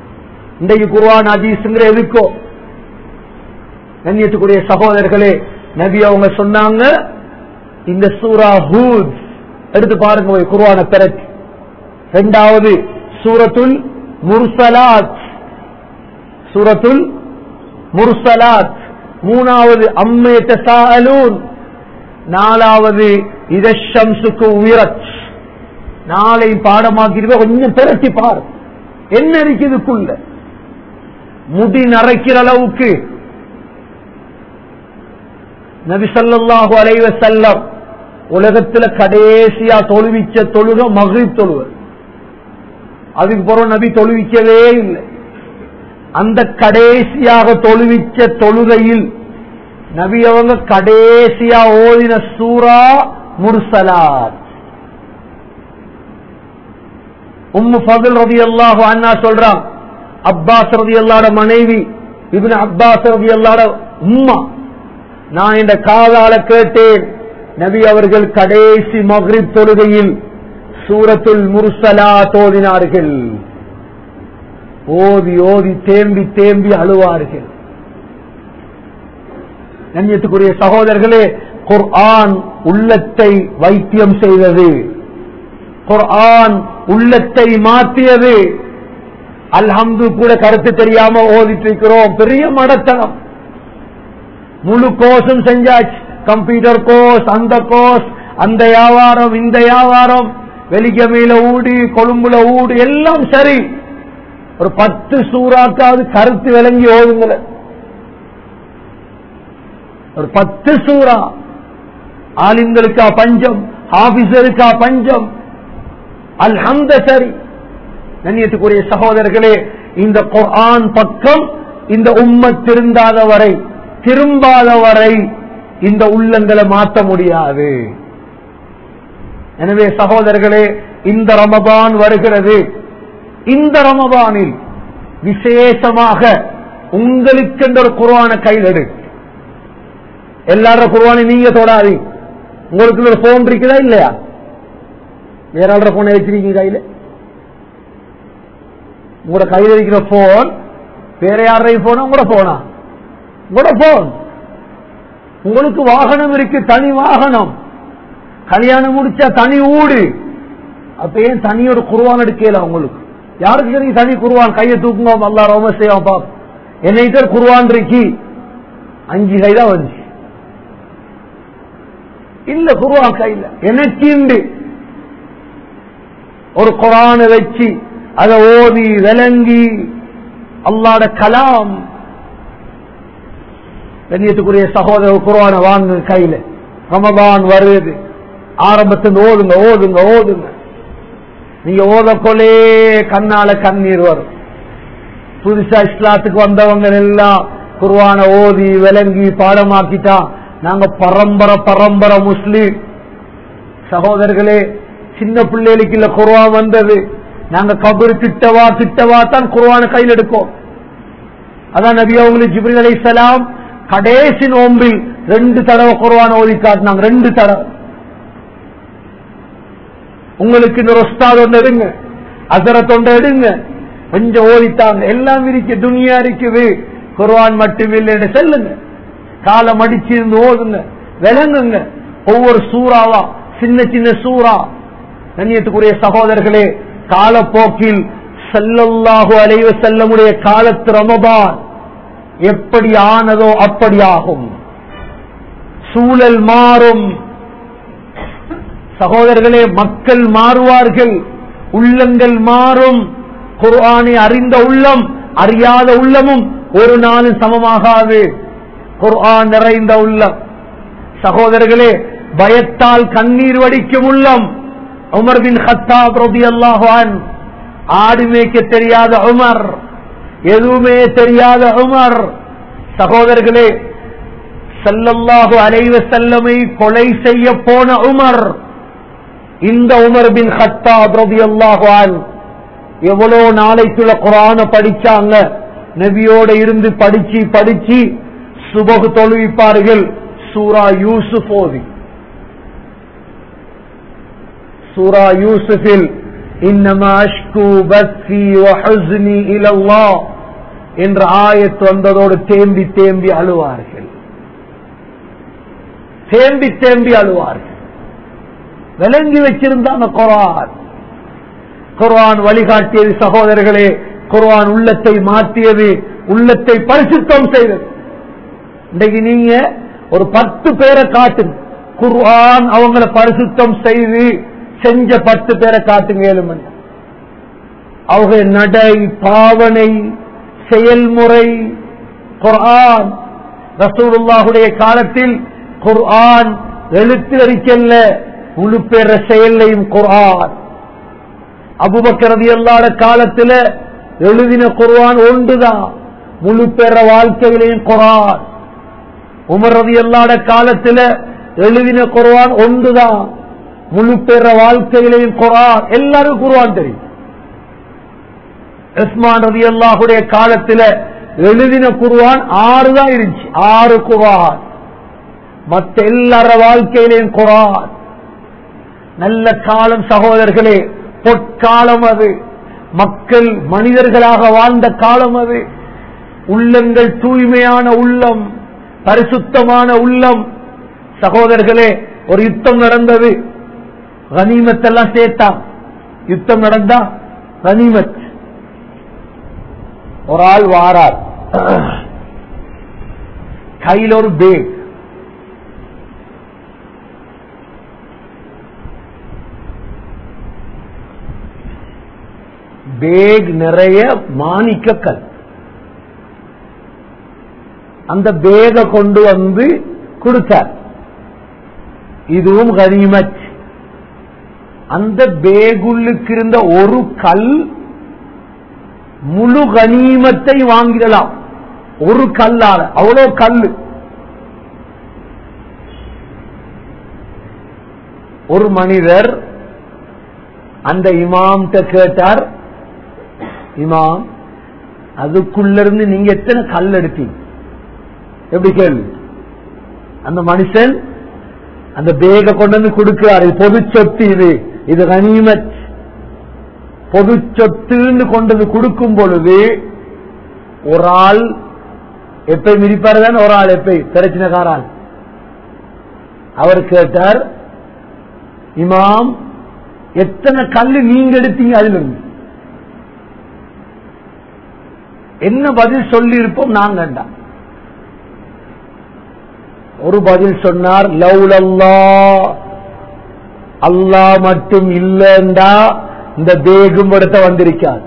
இன்றைக்கு குர்ஆன் அதீசுங்கிற எதுக்கோ கண்ணியத்துக்குரிய சகோதரர்களே நபி அவங்க சொன்னாங்க இந்த சூரா ஹூத் எடுத்து பாருங்க போய் குர்ஆன பிறகு இரண்டாவது சூரத்துல் முர்சலாத் சூரத்துல் முர்சலாத் மூணாவது அம்மே தசாலூன் நாலாவது இதஷம்சுக்கு உயிரத் நாளை பாடமாக்கிடுவே கொஞ்சம் திரட்டி பாரு என்ன இருக்குதுக்குள்ள முடி நரைக்கிற அளவுக்கு நபி ஸல்லல்லாஹு அலைஹி வஸல்லம் உலகத்துல கடைசியா தொழுவிச்ச தொழுக மகிழ் தொழுவ அதுக்கு பிறகு நபி தொழுவிக்கவே இல்லை அந்த கடைசியாக தொழுவிச்ச தொழுகையில் நபி அவங்க கடைசியா ஓதின சூரா முர்சலாத் உம்மு ஃபதுல் ரதி அல்லாஹு அண்ணா சொல்றான் அப்பாஸ் ரதி அல்லாட மனைவி இப்னு அப்பாஸ் ரதி அல்லாட உம்மா நான் இந்த காதால கேட்டேன் நபி அவர்கள் கடைசி மக்ரிப் தொழுகையில் சூரத்துல் முர்சலா தோதினார்கள் ஓதி ஓதி தேம்பி தேம்பி அழுவார்கள் கண்ணியத்துக்குரிய சகோதரர்களே குர்ஆன் உள்ளத்தை வைத்தியம் செய்தது குர்ஆன் உள்ளத்தை மாற்றியது அல்ஹம்து கூட கருத்து தெரியாம ஓதிட்டு இருக்கிறோம் பெரிய மடத்தனம் முழு கோர்ஸும் செஞ்சாச்சு கம்ப்யூட்டர் கோர்ஸ் அந்த கோர்ஸ் அந்த வியாபாரம் இந்த வியாபாரம் வெலிகமையில ஊடு கொழும்புல ஊடு எல்லாம் சரி ஒரு பத்து சூறாக்காவது கருத்து விளங்கி ஓதுங்கள ஒரு பத்து சூறா ஆலிம்களுக்கா பஞ்சம் ஆபீசருக்கா பஞ்சம் அல்ஹம்த சரி கண்ணியத்துக்குரிய சகோதரர்களே இந்த குர்ஆன் பக்கம் இந்த உம்மத் திருந்தாத வரை திரும்பாத வரை இந்த உள்ளங்களை மாற்ற முடியாது எனவே சகோதரர்களே இந்த ரமபான் வருகிறது இந்த ரமபானில் விசேஷமாக உங்களுக்கென்ற ஒரு குர்ஆன கையில் எடு எல்லாரோட குர்ஆனை நீங்க தொடாது உங்களுக்கு ஒரு போன் இருக்குதா இல்லையா வேற ஆள்ற போனை வச்சிருக்கீங்க கையில உங்களோட கையில் இருக்கிற போன் வேற யாரையும் போனா உங்களோட போனா உங்களோட போன் உங்களுக்கு வாகனம் இருக்கு தனி வாகனம் கல்யாணம் முடிச்சா தனி ஊடு அப்ப ஏன் தனி ஒரு குருவான் எடுக்கல உங்களுக்கு யாருக்கு தெரியும் தனி குருவான் கையை தூக்குங்க அல்லா ரொம்ப செய்வோம் பாப் என்னைக்கு குருவான் இருக்கு அஞ்சு கை தான் வந்துச்சு இல்ல குருவான் கையில எனக்கு உண்டு ஒரு குரானை வச்சு அதை ஓதி விளங்கி அல்லாட கலாம் கண்ணியத்துக்குரிய சகோதர குரான வாங்க கையில ரமபான் வருது ஆரம்பத்தில் ஓதுங்க ஓதுங்க ஓதுங்க நீங்க ஓதக்கொள்ளே கண்ணால கண்ணீர் வரும் புதுசா இஸ்லாத்துக்கு வந்தவங்க எல்லாம் குர்வான ஓதி விளங்கி பாடமாக்கிட்டா நாங்க பரம்பரை பரம்பரை முஸ்லீம் சகோதரர்களே சின்ன பிள்ளைகளுக்கு இல்ல குர்வான் வந்தது நாங்க கபரு கிட்டவா கிட்டவா தான் குர்வான கையில் எடுப்போம் அதான் நபி அவங்களுக்கு ஜிப்ரில் அலைஹிஸ்ஸலாம் கடைசி நோம்பில் ரெண்டு தடவை குர்வான ஓதி காட்டினாங்க ரெண்டு தடவை உங்களுக்கு இந்த ரொஸ்தாத் ஒன்று எடுங்க அசரத் ஒன்று எடுங்க கொஞ்சம் ஓதித்தாங்க எல்லாம் இருக்கு துனியா இருக்குது குர்வான் மட்டும் இல்லைன்னு செல்லுங்க காலை மடிச்சு இருந்து ஓதுங்க விளங்குங்க ஒவ்வொரு சூறாவா சின்ன சின்ன சூறா கண்ணியத்துக்குரிய சகோதரர்களே காலப்போக்கில் செல்லல்லாஹு அலைவ செல்லமுடைய காலத்து ரமபான் எப்படி ஆனதோ அப்படி ஆகும் சூழல் மாறும் சகோதரர்களே மக்கள் மாறுவார்கள் உள்ளங்கள் மாறும் குர்ஆனை அறிந்த உள்ளம் அறியாத உள்ளமும் ஒரு நாளும் சமமாகாது குர்ஆன் நிறைந்த உள்ளம் சகோதரர்களே பயத்தால் கண்ணீர் வடிக்கும் உள்ளம் உமர் பின் ஹத்தாப் ரபி அல்லாஹான் ஆடு மேய்க்க தெரியாத உமர் எதுவுமே தெரியாத உமர் சகோதரர்களே சல்லல்லாஹு அலைவ செல்லமை கொலை செய்ய போன உமர் இந்த உமர் பின் ஹத்தாப் ரபி அல்லாஹான் எவ்வளவு நாளைக்குள்ள குரான படிச்சாங்க நபியோட இருந்து படிச்சு படிச்சு சுபகு தொழுவிப்பார்கள் சூரா யூசுப் ஓதி சூரா யூசுஃபில் இன்னமா அஷ்கு பக்தி வஹஸ்னி இலல்லாஹ் என்ற ஆயத்து வந்ததோடு தேம்பி தேம்பி அழுவார்கள் தேம்பி தேம்பி அழுவார்கள் விளங்கி வச்சிருந்தாங்க குரான் குர்ஆன் வழிகாட்டியது சகோதரர்களே குர்ஆன் உள்ளத்தை மாற்றியது உள்ளத்தை பரிசுத்தம் செய்தது இன்றைக்கு நீங்க ஒரு பத்து பேரை காட்டுங்க குர்ஆன் அவங்கள பரிசுத்தம் செய்து செஞ்ச பத்து பேரை காட்டுங்க ஏழு மணி அவங்க நடை பாவனை செயல்முறை குர்ஆன் ரசூலுல்லாஹுடைய காலத்தில் குர்ஆன் எழுத்து அறிக்கல்ல முழு பேர செயலையும் குர்ஆன் அபுபக்கரதி அல்லாத காலத்துல எழுதின குர்ஆன் ஒன்றுதான் முழு பேர வாழ்க்கையிலையும் குர்ஆன் உமர் ரதி அல்லாத காலத்துல எழுதின குர்ஆன் ஒன்றுதான் முழு பேர வாழ்க்கையிலையும் குர்ஆன் எல்லாரும் குர்ஆன் தெரியும் உஸ்மான் ரதி அல்லாஹுடைய காலத்துல எழுதின குர்ஆன் ஆறு தான் இருந்துச்சு ஆறு குர்ஆன் மத்த எல்லார வாழ்க்கையிலையும் குர்ஆன் நல்ல காலம் சகோதரர்களே பொற்காலம் அது மக்கள் மனிதர்களாக வாழ்ந்த காலம் அது உள்ளங்கள் தூய்மையான உள்ளம் பரிசுத்தமான உள்ளம் சகோதரர்களே ஒரு யுத்தம் நடந்தது கனிமத்தெல்லாம் சேர்த்தா யுத்தம் நடந்தா கனிமத் ஒரு ஆள் வாரார் கையில் ஒரு பேக் பேக் நிறைய மாணிக்கக்கல் அந்த பேக கொண்டு வந்து கொடுத்தார் இதுவும் கனிமத் அந்த பேகுள்ளுக்கு இருந்த ஒரு கல் முழு கனிமத்தை வாங்கிடலாம் ஒரு கல்லால அவ்வளவு கல்லு ஒரு மனிதர் அந்த இமாம்கிட்ட கேட்டார் இமாம் அதுக்குள்ள இருந்து நீங்க எத்தனை கல் எடுத்தீங்க எப்படி கேள்வி அந்த மனுஷன் அந்த பேக கொண்டு வந்து கொடுக்கிறார் இது பொது சொத்து இது இது கனிமத் பொது சொத்துன்னு கொண்டு வந்து கொடுக்கும் பொழுது ஒரு ஆள் எப்ப மிதிப்பாரு தான் ஒரு ஆள் எப்ப பிரச்சனைக்காரால் அவர் கேட்டார் இமாம் எத்தனை கல்லு நீங்க எடுத்தீங்க அதுல இருந்து என்ன பதில் சொல்லி இருப்போம் நாங்கண்டா ஒரு பதில் சொன்னார் லவ்லல்லா அல்லாஹ் மட்டும் இல்லண்டா இந்த பேகும் படுத்த வந்திருக்கார்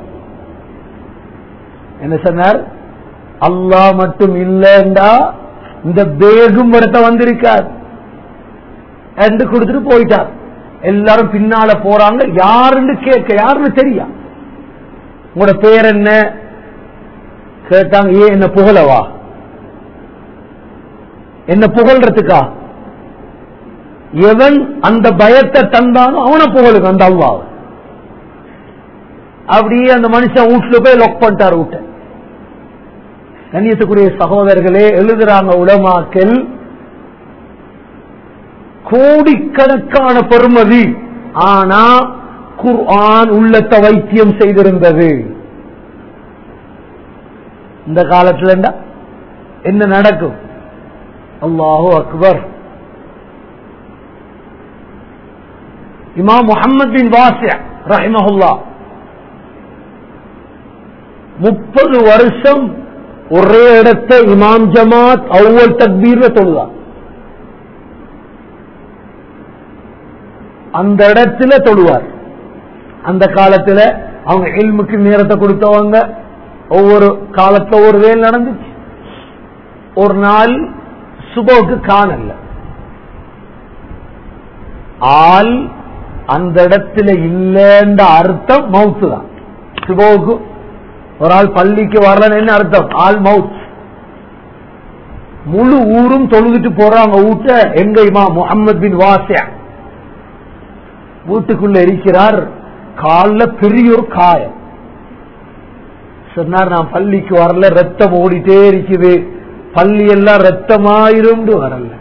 என்ன சொன்னார் அல்லாஹ் மட்டும் இல்லண்டா இந்த பேகும் படுத்த வந்திருக்கார் என்று கொடுத்துட்டு போயிட்டார் எல்லாரும் பின்னால போறாங்க யாருன்னு கேட்க யாருன்னு தெரியா உங்களோட பேர் என்ன கேட்டாங்க ஏன் என்ன புகழவா என்ன புகழ்றதுக்கா எவன் அந்த பயத்தை தந்தானோ அவனை புகழுங்க அந்த அல்லாவ அப்படியே அந்த மனுஷன் வீட்டுல போய் லொக் பண்ணிட்டார் வீட்டை கண்ணியத்துக்குரிய சகோதரர்களே எழுதுறாங்க உலமாக்கல் கோடிக்கணக்கான பெருமதி ஆனா குர்ஆன் உள்ளத்தை வைத்தியம் செய்திருந்தது இந்த காலத்துல என்ன நடக்கும் அல்லாஹு அக்பர் இமாம் முகமது பின் வாசிய ரஹிமஹுல்லா முப்பது வருஷம் ஒரே இடத்தை இமாம் ஜமாத் அவ்வளவு தக்பீர்ல தொழுதான் அந்த இடத்துல தொழுவார் அந்த காலத்துல அவங்க இல்முக்கு நேரத்தை கொடுத்தவங்க ஒவ்வொரு காலத்துல ஒரு வேல் நடந்துச்சு ஒரு நாள் சுபோக்கு காணல ஆள் அந்த இடத்துல இல்லைன்ற அர்த்தம் மவுத்து தான் சுபோக்கு ஒரு ஆள் பள்ளிக்கு வரலன்னு என்ன அர்த்தம் ஆள் மவுத் முழு ஊரும் தொழுதுட்டு போறாங்க வீட்ட எங்க இமா முகமது பின் வாசியா வீட்டுக்குள்ள இருக்கிறார் காலில் பெரிய ஒரு காயம் சொன்னார் நான் பள்ளிக்கு வரல ரத்தம் ஓடிட்டே இருக்குது பள்ளி எல்லாம் ரத்தமாயிரும் வரல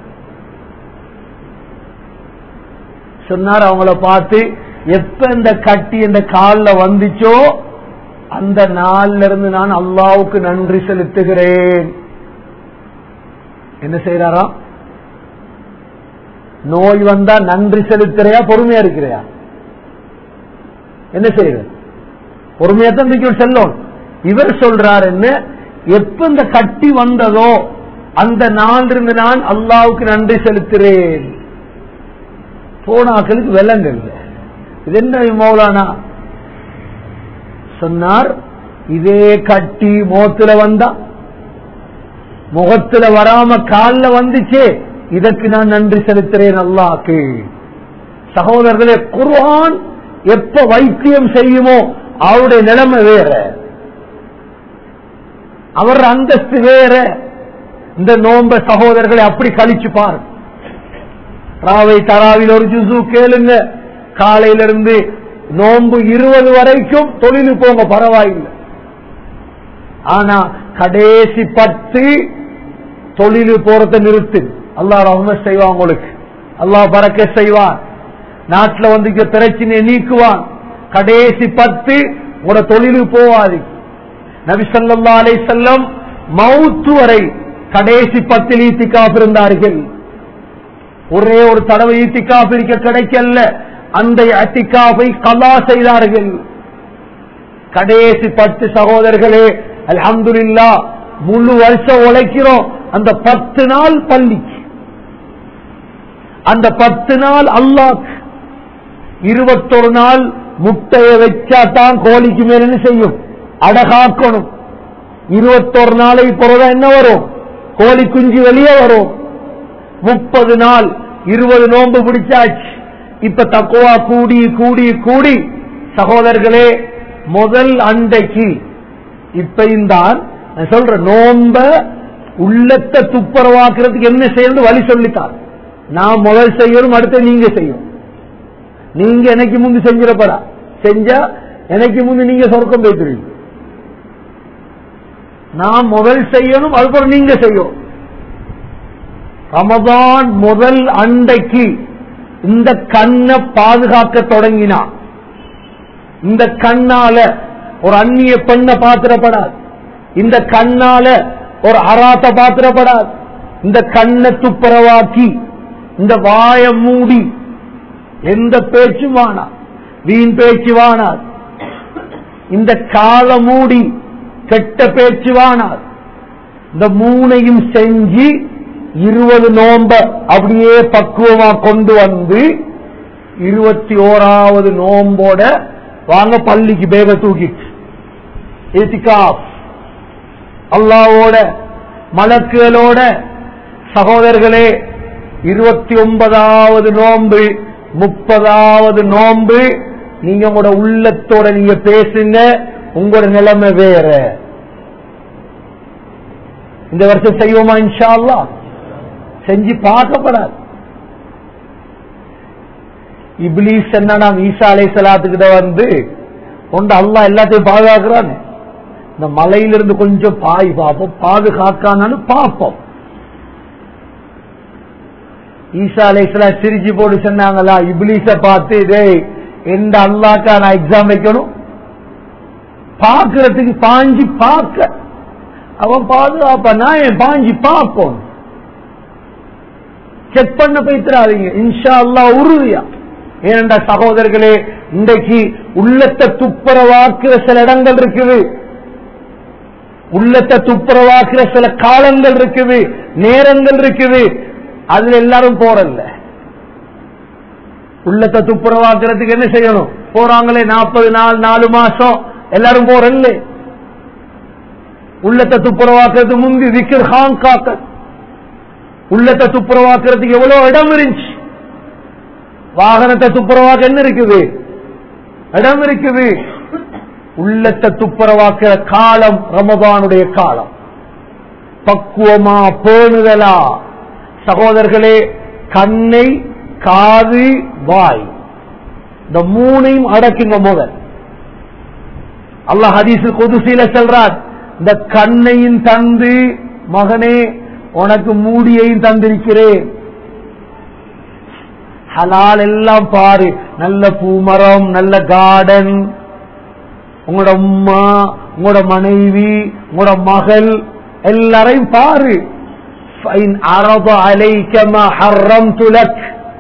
சொன்னார் அவங்கள பார்த்து எப்ப இந்த கட்டி இந்த காலில் வந்துச்சோ அந்த நாள்ல இருந்து நான் அல்லாவுக்கு நன்றி செலுத்துகிறேன் என்ன செய்யறாராம் நோய் வந்தா நன்றி செலுத்துறையா பொறுமையா இருக்கிறையா என்ன செய்யறது பொறுமையா தான் தூக்கி செல்லும் இவர் சொல்றார் என்ன எப்ப இந்த கட்டி வந்ததோ அந்த நாள் இருந்து நான் அல்லாவுக்கு நன்றி செலுத்துறேன் போனாக்களுக்கு விலங்கு இல்லை இது என்ன மௌலானா சொன்னார் இதே கட்டி முகத்துல வந்தா முகத்துல வராம கால்ல வந்துச்சே இதற்கு நான் நன்றி செலுத்துறேன் அல்லாக்கு சகோதரர்களே குர்ஆன் எப்ப வைத்தியம் செய்யுமோ அவருடைய நிலைமை வேற அவர் அந்தஸ்து வேற இந்த நோம்ப சகோதரர்களை அப்படி கழிச்சு பாரு ராவை தராவில் ஒரு ஜுசு கேளுங்க காலையில இருந்து நோன்பு இருபது வரைக்கும் தொழிலு போங்க பரவாயில்லை ஆனா கடைசி பத்து தொழிலு போறத நிறுத்து அல்லாஹ் ரஹ்ம செய்வான் உங்களுக்கு அல்லாஹ் பறக்க செய்வான் நாட்டுல வந்து இங்க பிரச்சனையை நீக்குவான் கடைசி பத்து உங்களோட தொழிலு போவாது நபி ஸல்லல்லாஹு அலைஹி வஸல்லம் மவுத்து வரை கடைசி பத்தில் ஈத்திக்காப் இருந்தார்கள் ஒரே ஒரு தடவை ஈத்திக்காப் இருக்க கிடைக்கல அந்த அத்திக்காவை கலா செய்தார்கள் கடைசி பத்து சகோதரர்களே அல்ஹம்துலில்லா முழு வருஷம் உழைக்கிறோம் அந்த பத்து நாள் பள்ளிக்கு அந்த பத்து நாள் அல்லாஹ் இருபத்தொரு நாள் முட்டையை வச்சா தான் கோழிக்கு மேல என்ன செய்யும் அடகாக்கணும் இருபத்தொரு நாளை பிறகு என்ன வரும் கோழி குஞ்சு வெளியே வரும் முப்பது நாள் இருபது நோன்பு பிடிச்சாச்சு இப்ப தக்குவா கூடி கூடி கூடி சகோதரர்களே முதல் அண்டைக்கு இப்பையும் தான் நான் சொல்றேன் நோம்ப உள்ளத்தை துப்புரவாக்குறதுக்கு என்ன செய்யணும் வழி சொல்லித்தான் நான் முதல் செய்யணும் அடுத்து நீங்க செய்யும் நீங்க எனக்கு முந்து செஞ்சிடப்படா செஞ்சா எனக்கு முந்து நீங்க சொர்க்கம் போய்த்துருவீங்க நான் முதல் செய்யணும் அதுக்கப்புறம் நீங்க செய்யும் ரமதான் முதல் அண்டைக்கு இந்த கண்ணை பாதுகாக்க தொடங்கினா இந்த கண்ணால ஒரு அந்நிய பெண்ணை பாத்திரப்படாது இந்த கண்ணால ஒரு அராத்த பாத்திரப்படாது இந்த கண்ணை துப்புரவாக்கி இந்த வாய மூடி எந்த பேச்சும் வானா வீண் பேச்சு வானாது இந்த கால மூடி கெட்ட பேச்சு வானாது இந்த மூணையும் செஞ்சு இருபது நோம்ப அப்படியே பக்குவமா கொண்டு வந்து இருபத்தி ஓராவது நோம்போட வாங்க பள்ளிக்கு பேக தூக்கிட்டு இத்திகாப் அல்லாவோட மலக்குகளோட சகோதரர்களே இருபத்தி ஒன்பதாவது நோன்பு முப்பதாவது நோன்பு நீங்க உங்களோட உள்ளத்தோட நீங்க பேசுங்க உங்களோட நிலைமை வேற இந்த வருஷம் செய்வோமா இன்ஷா அல்லாஹ் செஞ்சு பார்க்கப்படாது இப்லீஸ் என்ன நாம் ஈசா அலை சலாத்துக்கிட்ட வந்து கொண்டு அல்லாஹ் எல்லாத்தையும் பாதுகாக்கிறான் இந்த மலையிலிருந்து கொஞ்சம் பாய் பார்ப்போம் பாதுகாக்கானு பார்ப்போம் ஈசா அலை சலாம் சிரிச்சு போட்டு சொன்னாங்களா இப்லீஸ பார்த்து டேய் எந்த அல்லாக்கா நான் எக்ஸாம் வைக்கணும் பார்க்கறதுக்கு பாஞ்சி பார்க்க அவன் பாதுகாப்பா நான் என் பாஞ்சி பார்ப்போம் செக் பண்ண போய்த்திராதீங்க இன்ஷா அல்லா உறுதியா ஏனென்றா சகோதரர்களே இன்றைக்கு உள்ளத்தை துப்புரவாக்குற சில இடங்கள் இருக்குது உள்ளத்தை துப்புரவாக்குற சில காலங்கள் இருக்குது நேரங்கள் இருக்குது அதுல எல்லாரும் போறல்ல உள்ளத்தை துப்புரவாக்குறதுக்கு என்ன செய்யணும் போறாங்களே நாற்பது நாள் நாலு மாசம் எல்லாரும் போறல்ல உள்ளத்தை துப்புரவாக்குறது முந்தி விக்கர் ஹாங் காக்க உள்ளத்தை துப்புரவாக்குறதுக்கு எவ்வளவு இடம் இருந்துச்சு வாகனத்தை துப்புரவாக்க என்ன இருக்குது இடம் இருக்குது உள்ளத்தை துப்புரவாக்குற காலம் ரமபானுடைய காலம் பக்குவமா பேணுதலா சகோதரர்களே கண்ணை காது வாய் இந்த மூணையும் அடக்குங்க முதல் அல்லாஹ் ஹதீஸ் கொதுசீல செல்றார் இந்த கண்ணையும் தந்து மகனே உனக்கு மூடியையும் தந்திருக்கிறேன் ஹலால் எல்லாம் பாரு நல்ல பூமரம் நல்ல கார்டன் உங்களோட அம்மா உங்களோட மனைவி உங்களோட மகள் எல்லாரையும் பாரு فإن عرض عليك ما حرمت لك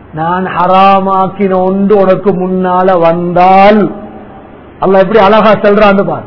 நான் ஹராமாக்கின ஒன்று உனக்கு முன்னால வந்தால் அல்லாஹ் எப்படி அழகா சொல்றான்னு பாரு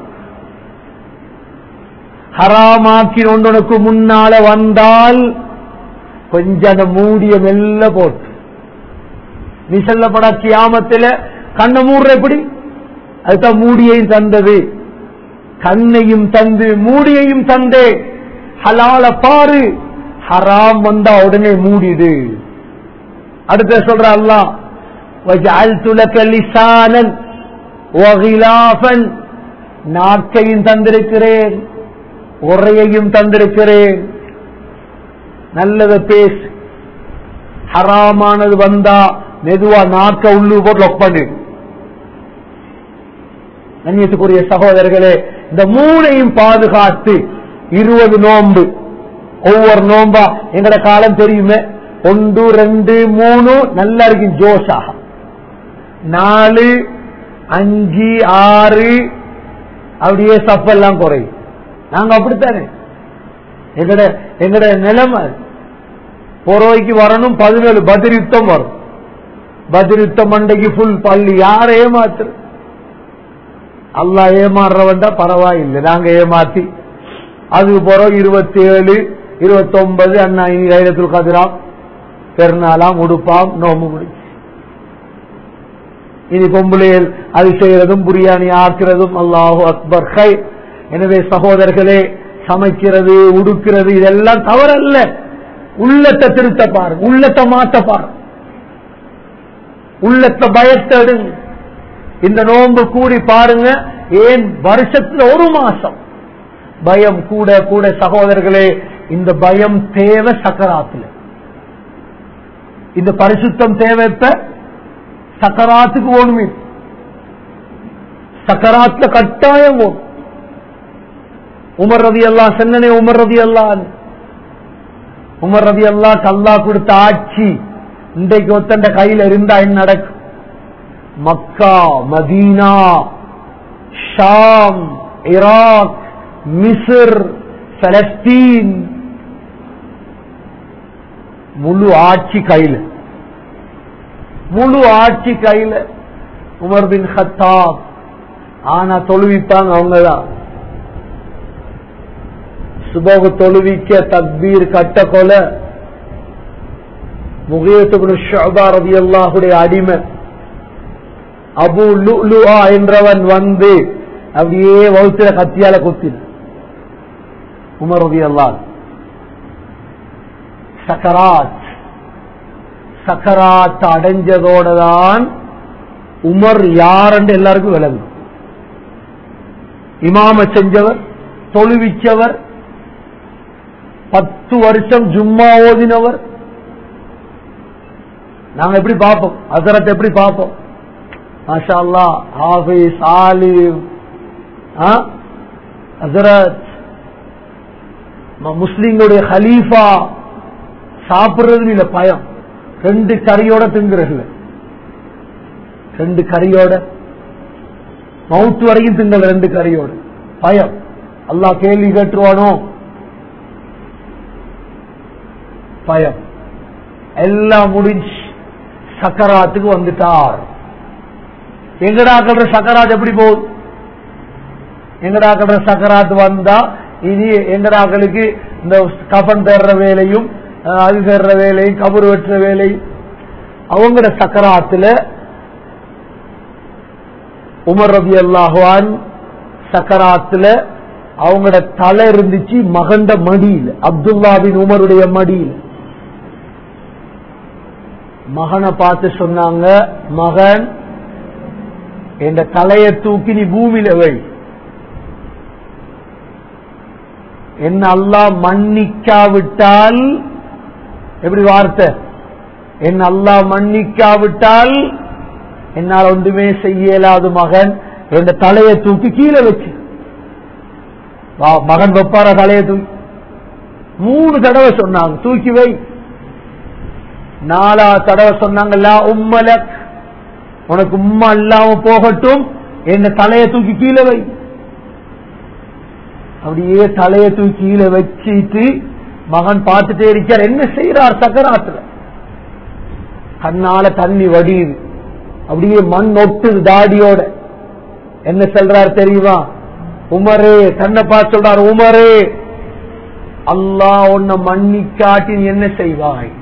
ஹராமாக்கின ஒன்று உனக்கு முன்னால வந்தால் கொஞ்சம் அந்த மூடிய மெல்ல போட்டு நீ சொல்லப்பட கியாமத்துல கண்ணை மூடுற எப்படி அதுதான் மூடியையும் தந்தது கண்ணையும் தந்து மூடியையும் தந்தே ஹலால பாரு ஹராம் வந்தா உடனே மூடிடு அடுத்த சொல்ற அல்லாஹ் وَجَعَلْتُ لَكَ لِسَانًا وَغِلَافًا நாக்கையும் தந்திருக்கிறேன் உரையையும் தந்திருக்கிறேன் நல்லத பேசு ஹராமானது வந்தா மெதுவா நாக்க உள்ளு போட்டு லொக் பண்ணு கண்ணியத்துக்குரிய சகோதரர்களே இந்த மூணையும் பாதுகாத்து இருபது நோன்பு ஒவ்வொரு நோம்பா எங்கட காலம் தெரியுமே ஒன்று ரெண்டு மூணு நல்லா இருக்கும் ஜோஷாக நாலு அஞ்சு ஆறு அப்படியே சப்பெல்லாம் குறையும் நாங்க அப்படித்தானே எங்கட எங்கட நிலைமை பொறவைக்கு வரணும் பதினேழு பதில் யுத்தம் வரும் பதில் யுத்தம் மண்டைக்கு ஃபுல் பள்ளி யார் ஏமாத்துற அல்லா ஏமாறுறவன்டா பரவாயில்லை நாங்க ஏமாத்தி அதுக்கு பிறகு இருபத்தி ஏழு இருபத்தி ஒன்பது அண்ணா இனி கைலத்தில் கதிராம் பெருநாளாம் உடுப்பாம் நோம்பு முடிச்சு இனி பொம்பளையல் அது செய்யறதும் பிரியாணி ஆக்குறதும் அல்லாஹு அக்பர் ஹை எனவே சகோதரர்களே சமைக்கிறது உடுக்கிறது இதெல்லாம் தவறல்ல உள்ளத்தை திருத்த பாருங்க உள்ளத்தை மாத்த பாருங்க உள்ளத்தை பயத்தை எடுங்க இந்த நோன்பு கூடி பாருங்க ஏன் வருஷத்துல ஒரு மாசம் பயம் கூட கூட சகோதரர்களே இந்த பயம் தேவை சக்கராத்துல இந்த பரிசுத்தம் தேவை இப்ப சக்கராத்துக்கு ஓடுமே சக்கராத்துல கட்டாயம் ஓடும் உமர் ரதி அல்லா சென்னனே உமர் ரதி அல்லா உமர் ரதி அல்லா கல்லா கொடுத்த ஆட்சி இன்றைக்கு ஒத்தண்ட கையில இருந்தா என்ன நடக்கும் Mecca Medina Sham Iraq Misr Palestine முழு ஆட்சி கையில முழு ஆட்சி கையில உமர் பின் ஹத்தாப் ஆனா தொழுவிப்பாங்க அவங்கதான் சுபோக தொழுவிக்க தக்பீர் கட்ட கொல முகியத்து ஷோபா ரதி அல்லாஹுடைய அடிமை அபு லுஆ என்றவன் வந்து அப்படியே வகுத்துல கத்தியால குத்தின உமர் ரதி அல்லாஹ் சக்கராத் சக்கராத் அடைஞ்சதோட தான் உமர் யாருன்னு எல்லாருக்கும் விளங்கும் இமாம செஞ்சவர் தொழுவிச்சவர் பத்து வருஷம் ஜும்மா ஓதினவர் நாங்க எப்படி பார்ப்போம் அசரத் எப்படி பார்ப்போம் மாஷா அல்லா ஹாஃபிஸ் ஆலிம் ஹசரத் முஸ்லிம்களுடைய ஹலீஃபா சாப்பிடுறது இல்ல பயம் ரெண்டு கறியோட திங்குறதுல ரெண்டு கறியோட மவுத்து வரைக்கும் திங்கல ரெண்டு கறியோட பயம் அல்லாஹ் கேள்வி கேட்டுருவானோ பயம் எல்லாம் முடிஞ்சு சக்கராத்துக்கு வந்துட்டார் எங்கடா கல்ற சக்கராத் எப்படி போகுது எங்கடா கல்ற சக்கராத் வந்தா இனி எங்கடாக்களுக்கு இந்த கபன் தேடுற வேலையும் அது தேடுற வேலையும் கபர் வெட்டுற வேலையும் அவங்களோட சக்கராத்துல உமர் ரபி அல்லாஹான் சக்கராத்துல அவங்களோட தலை இருந்துச்சு மகண்ட மடியில் அப்துல்லா பின் உமருடைய மடியில் மகனை பார்த்து சொன்னாங்க மகன் என்ற தலையை தூக்கி நீ பூமியில வை என்ன அல்லா மன்னிக்காவிட்டால் எப்படி வார்த்தை என் அல்லா மன்னிக்காவிட்டால் என்னால் ஒன்றுமே செய்ய இயலாது மகன் என்ற தலையை தூக்கி கீழே வச்சு மகன் வெப்பார தலையை தூக்கி மூணு தடவை சொன்னாங்க தூக்கி வை நாலா தடவை சொன்னாங்கல்ல உம்மலக் உனக்கு உம்மா இல்லாம போகட்டும் என்ன தலையை தூக்கி கீழே வை அப்படியே தலையை தூக்கி கீழே வச்சுட்டு மகன் பார்த்துட்டே இருக்கார் என்ன செய்யறார் சக்கராத்துல கண்ணால தண்ணி வடியுது அப்படியே மண் ஒட்டுது தாடியோட என்ன சொல்றார் தெரியுமா உமரே கண்ணை பார்த்து சொல்றார் உமரே அல்லாஹ் உன்னை மன்னிக்காட்டி நீ என்ன செய்வாய்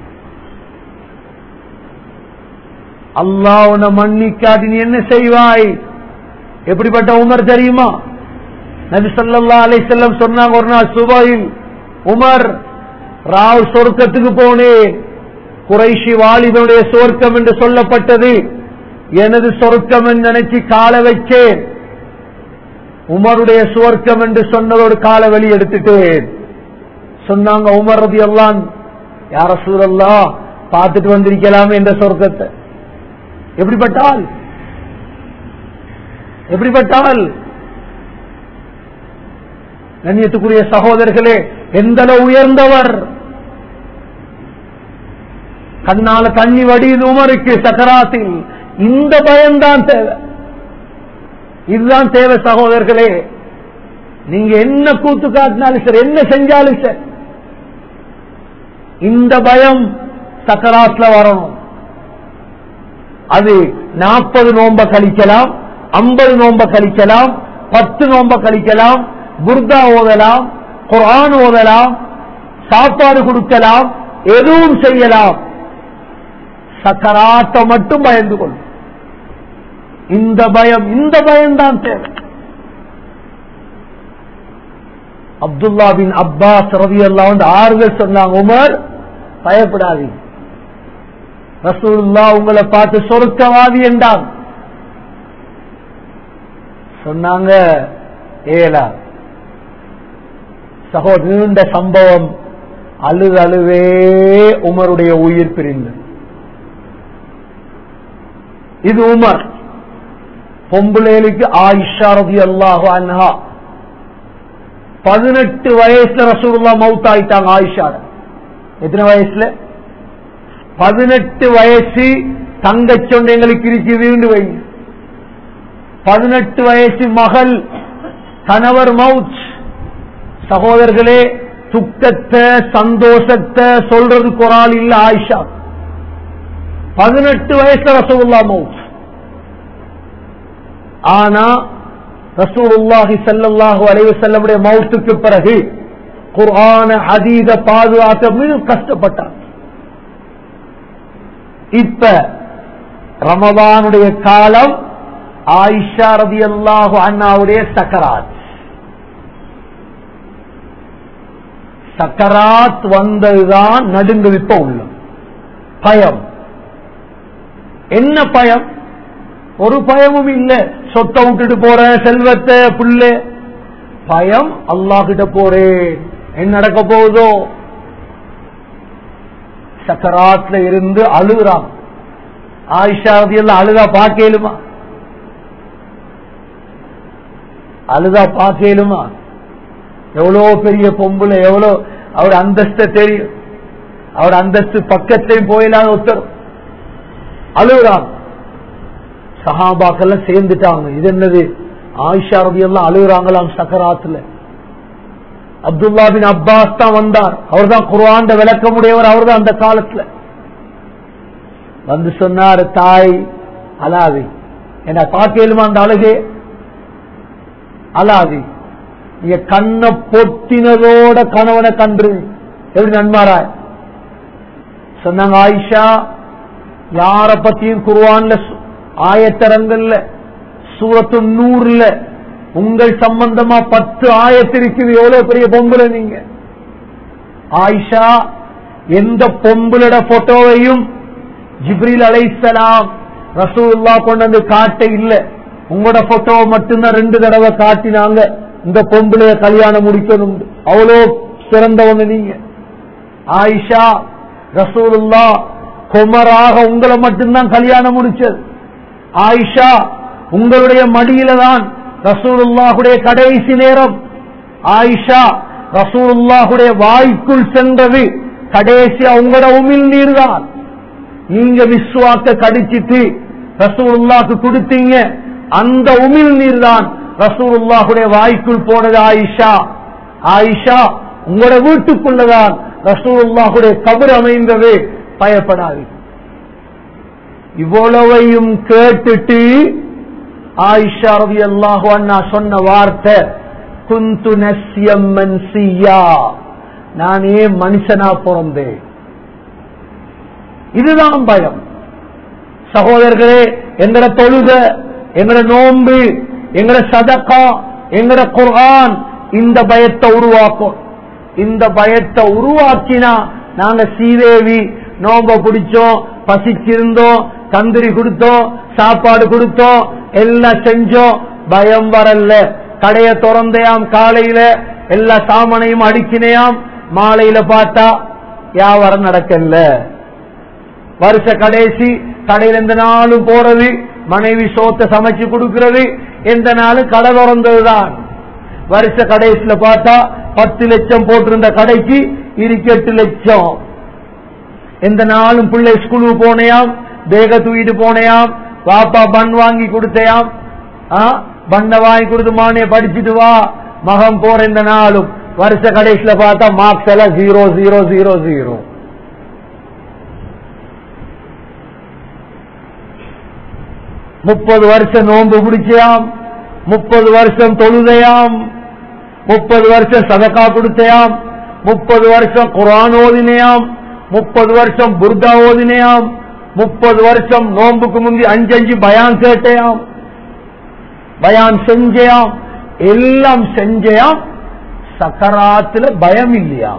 அல்லாஹ் உன்னை மன்னிக்காட்டி நீ என்ன செய்வாய் எப்படிப்பட்ட உமர் தெரியுமா நபி ஸல்லல்லாஹு அலைஹி வஸல்லம் சொன்னாங்க ஒரு நாள் சுபையில் உமர் ராவ் சொர்க்கத்துக்கு போனேன் குறைஷி வாலிபனுடைய சொர்க்கம் என்று சொல்லப்பட்டது எனது சொர்க்கம் என்று நினைச்சு கால வச்சேன் உமருடைய சுவர்க்கம் என்று சொன்னதோடு கால வெளி எடுத்துட்டேன் சொன்னாங்க உமர் ரதி எல்லாம் யார சூழல்லா பார்த்துட்டு வந்திருக்கலாம் என்ற சொர்க்கத்தை எப்படிப்பட்டால் எப்படிப்பட்டால் கண்ணியத்துக்குரிய சகோதரர்களே எந்த அளவு உயர்ந்தவர் கண்ணால தண்ணி வடியுது உமருக்கு சக்கராத்தில் இந்த பயம்தான் தேவை இதுதான் தேவை சகோதரர்களே நீங்க என்ன கூத்து காட்டினாலும் சரி என்ன செஞ்சாலும் சரி இந்த பயம் சக்கராத்ல வரணும் அது நாற்பது நோம்ப கழிக்கலாம் ஐம்பது நோம்ப கழிக்கலாம் பத்து நோம்ப கழிக்கலாம் புர்தா ஓதலாம் குரான் ஓதலாம் சாப்பாடு கொடுக்கலாம் எதுவும் செய்யலாம் சக்கராத்த மட்டும் பயந்து கொள்ளும் இந்த பயம் இந்த பயம்தான் தேவை அப்துல்லா பின் அப்பாஸ் ரவி எல்லாம் வந்து ஆறுதல் சொன்னாங்க உமர் பயப்படாதீங்க ரசூல்லா உங்களை பார்த்து சொருக்கவாதி என்றான் சொன்னாங்க ஏலா சகோதர நீண்ட சம்பவம் அழுது அழுவே உமருடைய உயிர் பிரிந்து இது உமர் பொம்புலேலுக்கு ஆயிஷா ரதி அல்லாஹு அன்ஹா பதினெட்டு வயசுல ரசூலுல்லா மவுத் ஆயிட்டாங்க ஆயிஷா எத்தனை வயசுல பதினெட்டு வயசு தங்க சொன்ன எங்களுக்கு இருக்குது வைங்க பதினெட்டு வயசு மகள் கணவர் மவுத் சகோதரர்களே துக்கத்தை சந்தோஷத்தை சொல்றதுக்கு ஒரு ஆள் இல்ல ஆயிஷா பதினெட்டு வயசுல ரசூல்லா மவுத் ஆனா ரசூலுல்லாஹி ஸல்லல்லாஹு அலைஹி வஸல்லமுடைய மௌத்துக்கு பிறகு குர்ஆன ஹதீஸ பாதுகாக்க மிக கஷ்டப்பட்டார் இப்ப ரமதானுடைய காலம் ஆயிஷா ரதியல்லாஹு அண்ணாவுடைய சக்கராத் சக்கராத் வந்ததுதான் நடுங்கு இப்ப உள்ள பயம் என்ன பயம் ஒரு பயமும் இல்ல சொத்தை விட்டுட்டு போறேன் செல்வத்தை புள்ள பயம் அல்லாஹ் கிட்ட போறேன் என்ன நடக்க போகுதோ சக்கராத்ல இருந்து அழுகுறான் ஆயிஷா எல்லாம் அழுதா பாக்கலுமா அழுதா பாக்கலுமா எவ்வளவு பெரிய பொம்புல எவ்வளவு அவர் அந்தஸ்த தெரியும் அவர் அந்தஸ்து பக்கத்தையும் போயிலாத ஒருத்தர் அழுகுறான் சஹாபாக்கெல்லாம் சேர்ந்துட்டாங்க இது என்னது ஆயிஷா ரவி எல்லாம் அழுகுறாங்களாம் சக்கராத்துல அப்துல்லா பின் அப்பாஸ் தான் வந்தார் அவர் தான் குர்ஆண்ட விளக்கமுடையவர் அவர் தான் அந்த காலத்துல வந்து சொன்னார் தாய் அலாதி என்ன பார்க்கலுமா அந்த அழுகே அலாதி நீங்க கண்ணை பொத்தினதோட கணவனை கன்று எப்படி நன்மாராய் சொன்னாங்க ஆயிஷா யார பத்தியும் குருவான்ல ஆயத்தரங்கள்ல சூரத்து நூறுல உங்கள் சம்பந்தமா பத்து ஆயத்திருக்குது எவ்வளவு பெரிய பொம்புல நீங்க ஆயிஷா எந்த பொம்புலோட போட்டோவையும் ஜிப்ரீல் அலைசலாம் ரசூல்லா கொண்டு வந்து காட்ட இல்ல உங்களோட போட்டோவை மட்டும்தான் ரெண்டு தடவை காட்டினாங்க இந்த பொம்புளைய கல்யாணம் முடிக்கணும் அவ்வளோ சிறந்தவங்க நீங்க ஆயிஷா ரசூலுல்லா குமராக உங்களை மட்டும்தான் கல்யாணம் முடிச்சது ஆயிஷா உங்களுடைய மடியில தான் ரசூலுல்லாஹுடைய கடைசி நேரம் ஆயிஷா ரசூலுல்லாஹுடைய வாய்க்குள் சென்றது கடைசியா உங்களோட உமிழ் நீர் தான் நீங்க விஸ்வாக்க கடிச்சிட்டு ரசூலுல்லாக்கு கொடுத்தீங்க அந்த உமிழ் நீர் தான் ரசூலுல்லாஹுடைய வாய்க்குள் போனது ஆயிஷா ஆயிஷா உங்களோட வீட்டுக்குள்ளதான் ரசூலுல்லாஹுடைய கபர் அமைந்தது பயப்படாது இவ்வளவையும் கேட்டுட்டு ஆயிஷா ரவி அல்லாஹு அண்ணா சொன்ன வார்த்தை குந்து நஸ்யம் மன்சியா நானே மனுஷனா பிறந்தேன் இதுதான் பயம் சகோதரர்களே எங்கட தொழுக எங்கட நோன்பு எங்கட சதக்கா எங்கட குர்ஆன் இந்த பயத்தை உருவாக்கும் இந்த பயத்தை உருவாக்கினா நாங்க சீதேவி நோம்ப பிடிச்சோம் பசிச்சிருந்தோம் தந்திரி கொடுத்தோம் சாப்பாடு கொடுத்தோம் எல்லாம் செஞ்சோம் பயம் வரல கடைய திறந்தையாம் காலையில எல்லா சாமனையும் அடுக்கினையாம் மாலையில பார்த்தா வியாபாரம் நடக்கல வருஷ கடைசி கடையில் எந்த நாளும் போறது மனைவி சோத்தை சமைச்சு கொடுக்கிறது எந்த நாளும் கடை திறந்ததுதான் வருஷ கடைசியில பார்த்தா பத்து லட்சம் போட்டிருந்த கடைக்கு இருபத்தி லட்சம் எந்த நாளும் பிள்ளை ஸ்கூலுக்கு போனையாம் பேக தூக்கிட்டு போனையாம் பாப்பா பன் வாங்கி கொடுத்தையாம் பண்ண வாங்கி கொடுத்து மானே படிச்சுட்டு வா மகம் போற இந்த நாளும் வருஷ கடைசியில பார்த்தா மார்க்ஸ் எல்லாம் ஜீரோ ஜீரோ ஜீரோ ஜீரோ முப்பது வருஷம் நோன்பு பிடிச்சயாம் முப்பது வருஷம் தொழுதையாம் முப்பது வருஷம் சதக்கா கொடுத்தையாம் முப்பது வருஷம் குரான் ஓதினையாம் முப்பது வருஷம் புர்கா ஓதினையாம் முப்பது வருஷம் நோன்புக்கு முந்தி அஞ்சஞ்சு பயான் கேட்டையாம் பயான் செஞ்சையாம் எல்லாம் செஞ்சையாம் சக்கராத்துல பயம் இல்லையா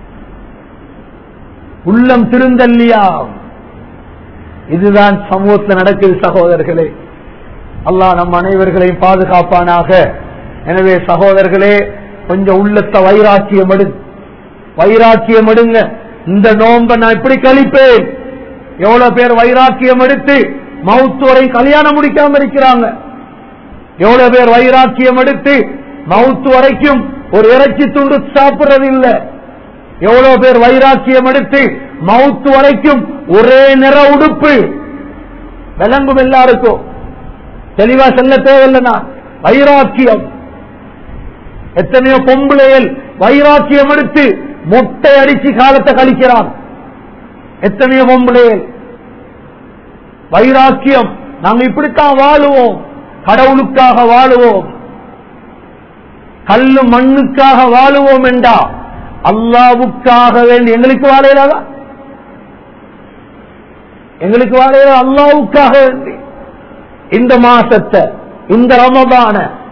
உள்ளம் திருந்தல்லையா இதுதான் சமூகத்தில் நடக்குது சகோதரர்களே அல்லாஹ் நம் அனைவர்களையும் பாதுகாப்பானாக எனவே சகோதரர்களே கொஞ்சம் உள்ளத்தை வைராக்கியம் எடு வைராக்கியம் எடுங்க இந்த நோன்பை நான் எப்படி கழிப்பேன் எவ்வளவு பேர் வைராக்கியம் எடுத்து மவுத்து வரை கல்யாணம் முடிக்காம இருக்கிறாங்க எவ்வளவு பேர் வைராக்கியம் எடுத்து மவுத்து வரைக்கும் ஒரு இறைச்சி துண்டு சாப்பிடுறது இல்ல எவ்வளவு பேர் வைராக்கியம் எடுத்து மவுத்து வரைக்கும் ஒரே நிற உடுப்பு விளங்கும் எல்லாருக்கும் தெளிவா செல்ல தேவையில்லைனா வைராக்கியம் எத்தனையோ பொம்பளைகள் வைராக்கியம் எடுத்து மொட்டை அடிச்சு காலத்தை கழிக்கிறான் எத்தனையோ பொம்பளைகள் வைராக்கியம் நாங்க இப்படித்தான் வாழுவோம் கடவுளுக்காக வாழுவோம் கல்லு மண்ணுக்காக வாழுவோம் என்றா அல்லாவுக்காக வேண்டி எங்களுக்கு வாழையிலாதா எங்களுக்கு வாழையில அல்லாவுக்காக வேண்டி இந்த மாசத்தை இந்த ரமதான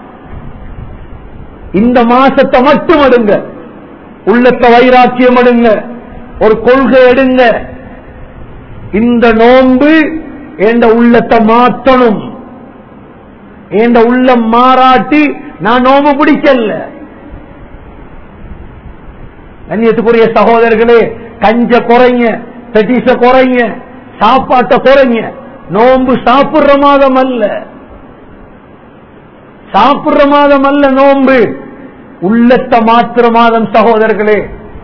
இந்த மாசத்தை மட்டும் எடுங்க உள்ளத்தை வைராக்கியம் எடுங்க ஒரு கொள்கை எடுங்க இந்த நோன்பு என்ற உள்ளத்தை மாற்றணும் என்ற உள்ளம் மாறாட்டி நான் நோம்பு பிடிக்கல கண்ணியத்துக்குரிய சகோதரர்களே கஞ்ச குறைங்க பெட்டிச குறைங்க சாப்பாட்டை குறைங்க நோன்பு சாப்பிடுற மாதம் அல்ல சாப்பிடுற மாதம் அல்ல நோன்பு உள்ளத்தை மாத்திர மாதம் சகோதரர்களே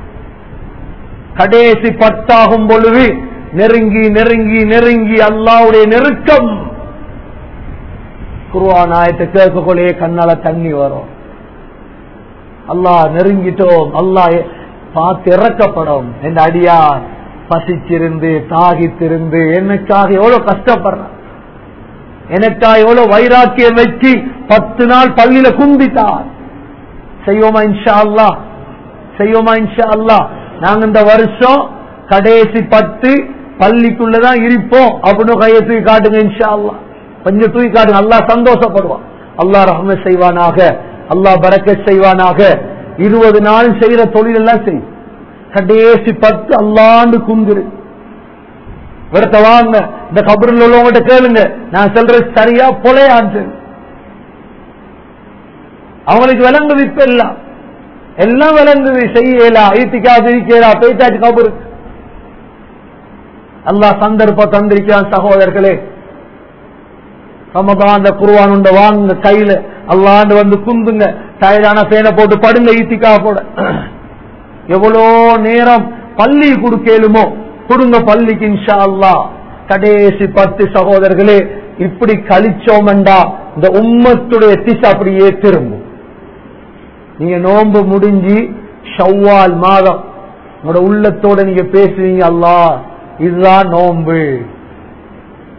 கடைசி பத்தாகும் பொழுது நெருங்கி நெருங்கி நெருங்கி அல்லாவுடைய நெருக்கம் குருவான் ஆயத்தை கேட்கக்குள்ளே கண்ணால தண்ணி வரும் அல்லாஹ் நெருங்கிட்டோம் அல்லாஹ் பார்த்து இறக்கப்படும் என் அடியார் பசிச்சிருந்து தாகித்திருந்து எனக்காக எவ்வளவு கஷ்டப்படுறான் எனக்கா எவ்வளவு வைராக்கியம் வச்சு பத்து நாள் பள்ளியில குந்தித்தார் செய்வோமா இன்ஷா அல்லா செய்வோமா இன்ஷா அல்லா நாங்க இந்த வருஷம் கடைசி பத்து பள்ளிக்குள்ளதான் இருப்போம் அப்படின்னு கையை தூக்கி காட்டுங்க இன்ஷா அல்லா கொஞ்சம் தூக்கி காட்டுங்க அல்லாஹ் சந்தோஷப்படுவான் அல்லாஹ் ரஹ்ம செய்வானாக அல்லாஹ் பறக்க செய்வானாக இருபது நாள் செய்யற தொழில் எல்லாம் செய் கடைசி பத்து அல்லாண்டு குந்துரு விடத்த வாங்க இந்த கபரில் உள்ளவங்ககிட்ட கேளுங்க நான் சொல்றது சரியா பொலையான்னு அவங்களுக்கு விளங்குது இப்ப எல்லாம் எல்லாம் விளங்குது செய்யலா ஈத்திக்கா திரிக்கலா பேச்சாச்சு கபரு அல்லாஹ் சந்தர்ப்பம் தந்திருக்கிறான் சகோதரர்களே ரமதான் அந்த குருவான் உண்ட வாங்க கையில அல்லாண்டு வந்து குந்துங்க டயர்டான பேனை போட்டு படுங்க ஈத்திக்கா போட எவ்வளோ நேரம் பள்ளி கொடுக்கலுமோ கொடுங்க பள்ளிக்கு இன்ஷா அல்லா கடைசி பத்து சகோதரர்களே இப்படி கழிச்சோம்டா இந்த உம்மத்துடைய திசை அப்படியே திரும்பும் நீங்க நோன்பு முடிஞ்சு ஷவ்வால் மாதம் உங்களோட உள்ளத்தோட நீங்க பேசுவீங்க அல்லா இதுதான் நோன்பு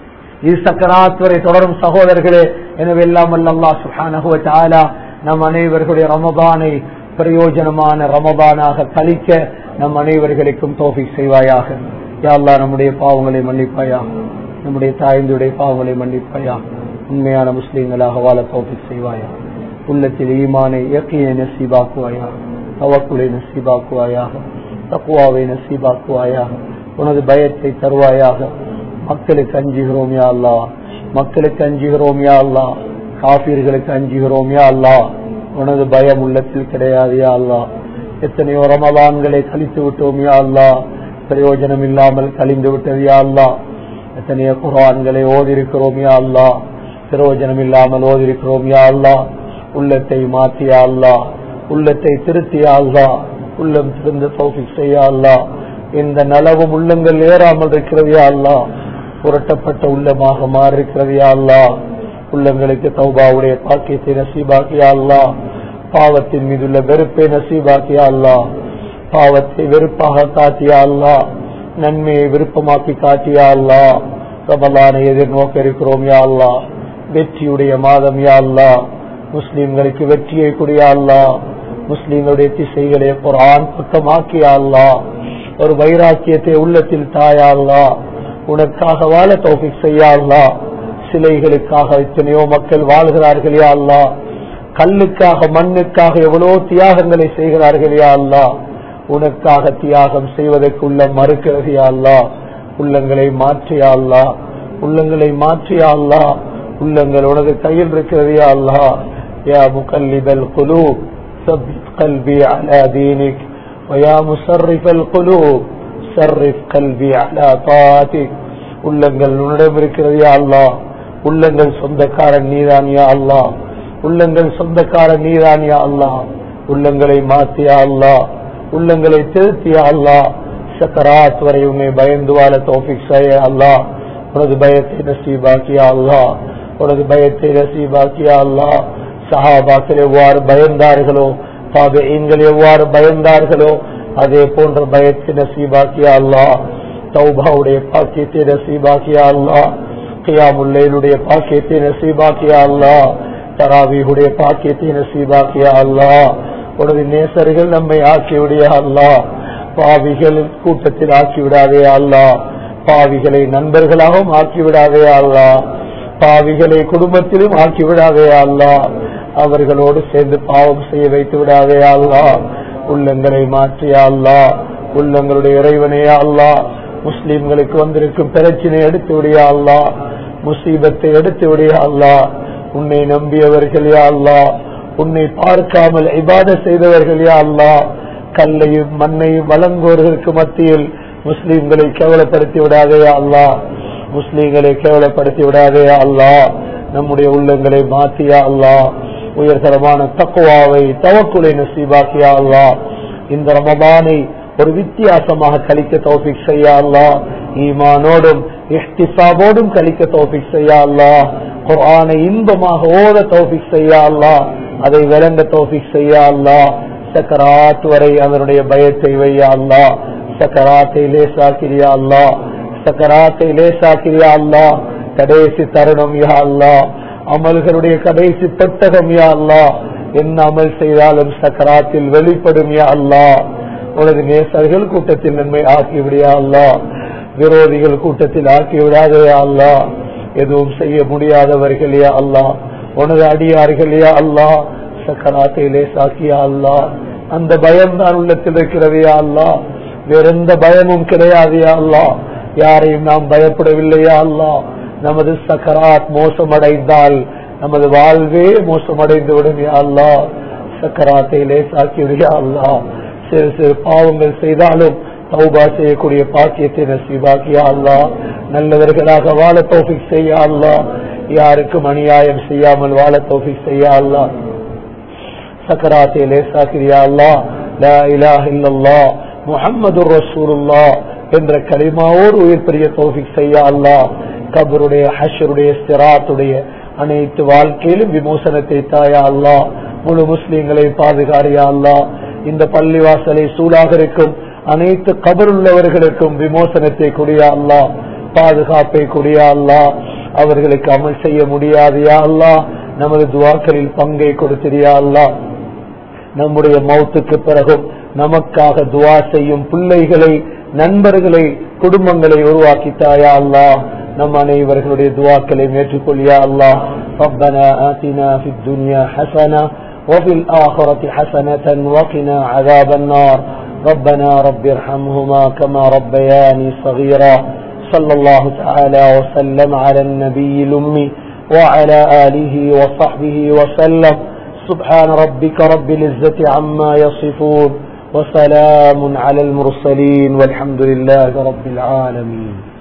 இது சக்கராத் வரை தொடரும் சகோதரர்களே எனவே எல்லாம் அல்லா சுஹானஹுவ தாலா நம் அனைவர்களுடைய ரமதானை பிரயோஜனமான ரமதானாக கழிக்க நம் அனைவர்களுக்கும் தோஃபிக் செய்வாயாக யாழ்லா நம்முடைய பாவங்களை மன்னிப்பாயாக நம்முடைய தாய்ந்துடைய பாவங்களை மன்னிப்பாயா உண்மையான முஸ்லீம்களாக வாழ தோஃபிக் செய்வாயா உள்ளத்தில் ஈமானை இயற்கையை நசீபாக்குவாயா தவக்குலை நசீபாக்குவாயாக தக்குவாவை நசீபாக்குவாயாக உனது பயத்தை தருவாயாக மக்களுக்கு அஞ்சுகிறோம் யா அல்லா மக்களுக்கு அஞ்சுகிறோம் யா அல்லா காபீர்களுக்கு அஞ்சுகிறோம் யா அல்லா உனது பயம் உள்ளத்தில் கிடையாது யா அல்லா எத்தனையோ ரமலான்களை கழித்து விட்டோம் யா அல்லா பிரயோஜனம் இல்லாமல் கழிந்து விட்டது யா அல்லா எத்தனையோ குரான்களை ஓதிருக்கிறோம் யா அல்லா பிரயோஜனம் இல்லாமல் ஓதிருக்கிறோம் யா அல்லா உள்ளத்தை மாற்றியா அல்லா உள்ளத்தை திருத்தியா அல்லா உள்ளம் திருந்த தௌஃபிக் செய்ய அல்லா இந்த நலவும் உள்ளங்கள் ஏறாமல் இருக்கிறது யா அல்லா புரட்டப்பட்ட உள்ளமாக மாறி இருக்கிறது யா அல்லா உள்ளங்களுக்கு தௌபாவுடைய பாக்கியத்தை நசீபாக்கியா அல்லா பாவத்தின் மீதுள்ள வெறுப்பை நசீபாக்கியா அல்லா பாவத்தை வெறுப்பாக காட்டியா அல்லா நன்மையை விருப்பமாக்கி காட்டியா அல்லா ரமலானை எதிர்நோக்க இருக்கிறோம் யா அல்லா வெற்றியுடைய மாதம் யா அல்லா முஸ்லிம்களுக்கு வெற்றியை குடியா அல்லா முஸ்லிம்களுடைய திசைகளை குரான் பக்கமாக்கியா அல்லா ஒரு வைராக்கியத்தை உள்ளத்தில் தாயா அல்லா உனக்காக வாழ தோஃபிக் செய்யா அல்லா சிலைகளுக்காக எத்தனையோ மக்கள் வாழ்கிறார்கள் யா அல்லா கல்லுக்காக மண்ணுக்காக எவ்வளவு தியாகங்களை செய்கிறார்கள் யா அல்லா உனக்காக தியாகம் செய்வதற்கு உள்ள மறுக்கிறது யா அல்லா உள்ளங்களை மாற்றியா அல்லா உள்ளங்களை மாற்றியா அல்லா உள்ளங்கள் உனது கையில் இருக்கிறது யா அல்லா யா முகல்லிபல் குலூ ثبت قلبي على دينك ويا مصرف القلوب صرف قلبي على طاعتك உள்ளங்கள் உன்னிடம் இருக்கிறது யா அல்லா உள்ளங்கள் சொந்தக்காரன் நீதான் யா அல்லா உள்ளங்கள் சொந்தக்காரன் நீதான் யா அல்லா உள்ளங்களை மாத்தியா அல்லா உள்ளங்களை திருத்தியா அல்லா சக்கராத் வரை உன்னை பயந்து வாழ தோஃபிக் செய்ய அல்லா உனது பயத்தை நசீபாக்கியா அல்லா உனது பயத்தை நசீபாக்கியா அல்லா சஹாபாக்கள் எவ்வாறு பயந்தார்களோ தாபெயின்கள் எவ்வாறு பயந்தார்களோ அதே போன்ற பயத்தை நசீபாக்கியா அல்லா தௌபாவுடைய பாக்கியத்தை நசீபாக்கியா அல்லா கியாமுல்லைனுடைய பாக்கியத்தை நசீபாக்கியா அல்லா தராவியுடைய பாக்கியத்தை நசீபாக்கியா அல்லா உனது நேசர்கள் நம்மை ஆக்கிவிடியா அல்லா பாவிகள் கூட்டத்தில் ஆக்கிவிடாதே அல்லா பாவிகளை நண்பர்களாகவும் ஆக்கிவிடாதே அல்லா பாவிகளை குடும்பத்திலும் ஆக்கிவிடாதே அல்லா அவர்களோடு சேர்ந்து பாவம் செய்ய வைத்து விடாதே அல்லா உள்ளங்களை மாற்றியா அல்லா உள்ளங்களுடைய இறைவனே அல்லா முஸ்லிம்களுக்கு வந்திருக்கும் பிரச்சனை எடுத்து விடியா அல்லா முசீபத்தை எடுத்து விடியா அல்லா உன்னை நம்பியவர்கள் யா அல்லா உன்னை பார்க்காமல் இபாத செய்தவர்கள் யா அல்லா கல்லையும் மண்ணையும் வழங்குவதற்கு மத்தியில் முஸ்லிம்களை கேவலப்படுத்தி விடாதே அல்லா முஸ்லிம்களை கேவலப்படுத்தி விடாதே அல்லா நம்முடைய உள்ளங்களை மாத்தியா அல்லா உயர்தரமான தக்குவாவை தவக்குலை நசீபாக்கியா அல்லா இந்த ரமபானை ஒரு வித்தியாசமாக கழிக்க தோபிக் செய்யா அல்லா ஈமானோடும் இஹ்திசாபோடும் கழிக்க தோபிக் செய்யா அல்லா குர்ஆனை இன்பமாக ஓத தோபிக் செய்யா அல்லா அதை விளங்க தோபிக் செய்யா அல்லா சக்கராத் வரை அதனுடைய பயத்தை வையா அல்லா சக்கராத்தை லேசாக்கிறியா அல்லா சக்கராத்தை லேசாக்கிறியா அல்லா கடைசி தருணம் யா அல்லா அமல்களுடைய கடைசி பெட்டகம் யா அல்லா என்ன அமல் செய்தாலும் சக்கராத்தில் வெளிப்படும் யா அல்லா உனது நேசர்கள் கூட்டத்தில் நன்மை ஆக்கிவிடியா அல்லா விரோதிகள் கூட்டத்தில் ஆக்கிவிடாதே அல்லா எதுவும் செய்ய முடியாதவர்கள் யா அல்லா உனது அடியார்கள் யா அல்லா சக்கராத்தை லேசாக்கியா அல்லா அந்த பயம் தான் உள்ளத்தில் இருக்கிறது யா அல்லா வேற எந்த பயமும் கிடையாது யா அல்லா யாரையும் நாம் பயப்படவில்லையா அல்லா நமது சக்கராத் மோசமடைந்தால் நமது வாழ்வே மோசமடைந்து விடும் யா அல்லா சக்கராத்தை லேசாக்கி விடியா அல்லா சிறு சிறு பாவங்கள் செய்தாலும் தௌபா செய்யக்கூடிய பாக்கியத்தை நசீபாக்கியா அல்லா நல்லவர்களாக வாழ தோஃபிக் செய்ய அல்லா யாருக்கும் அநியாயம் செய்யாமல் வாழ தோஃபிக் செய்ய அல்லா சக்கராத்தை லேசாக்கிறியா அல்லா லா இலாஹ இல்லல்லா முஹம்மது ரசூலுல்லா என்ற கலிமாவோடு உயிர் பெரிய தோஃபிக் செய்ய அல்லா கபருடைய ஹஷருடைய சிராத்துடைய அனைத்து வாழ்க்கையிலும் விமோசனத்தை தாயா அல்லா முழு முஸ்லீம்களை பாதுகாரியா அல்லா இந்த பள்ளிவாசலை சூடாக இருக்கும் அனைத்து கபருள்ளவர்களுக்கும் விமோசனத்தை குடியா அல்லா பாதுகாப்பை குடியா அல்லா அவர்களுக்கு அமல் செய்ய முடியாது யா அல்லாஹ் நமது துவாக்களில் பங்கை கொடுத்திரியா அல்லாஹ் நம்முடைய மௌத்துக்கு பிறகும் நமக்காக துவா செய்யும் பிள்ளைகளை நண்பர்களை குடும்பங்களை உருவாக்கித்தாயா அல்லாஹ் நம் அனைவர்களுடைய துவாக்களை ஏற்றுக்கொள்ளியா அல்லாஹ் ربنا آتنا في الدنيا حسنة وفي الآخرة حسنة وقنا عذاب النار ربنا رب ارحمهما كما ربياني صغيرا صلى الله تعالى وسلم على النبي الأمي وعلى آله وصحبه وسلم سبحان ربك رب العزة عما يصفون وسلام على المرسلين والحمد لله رب العالمين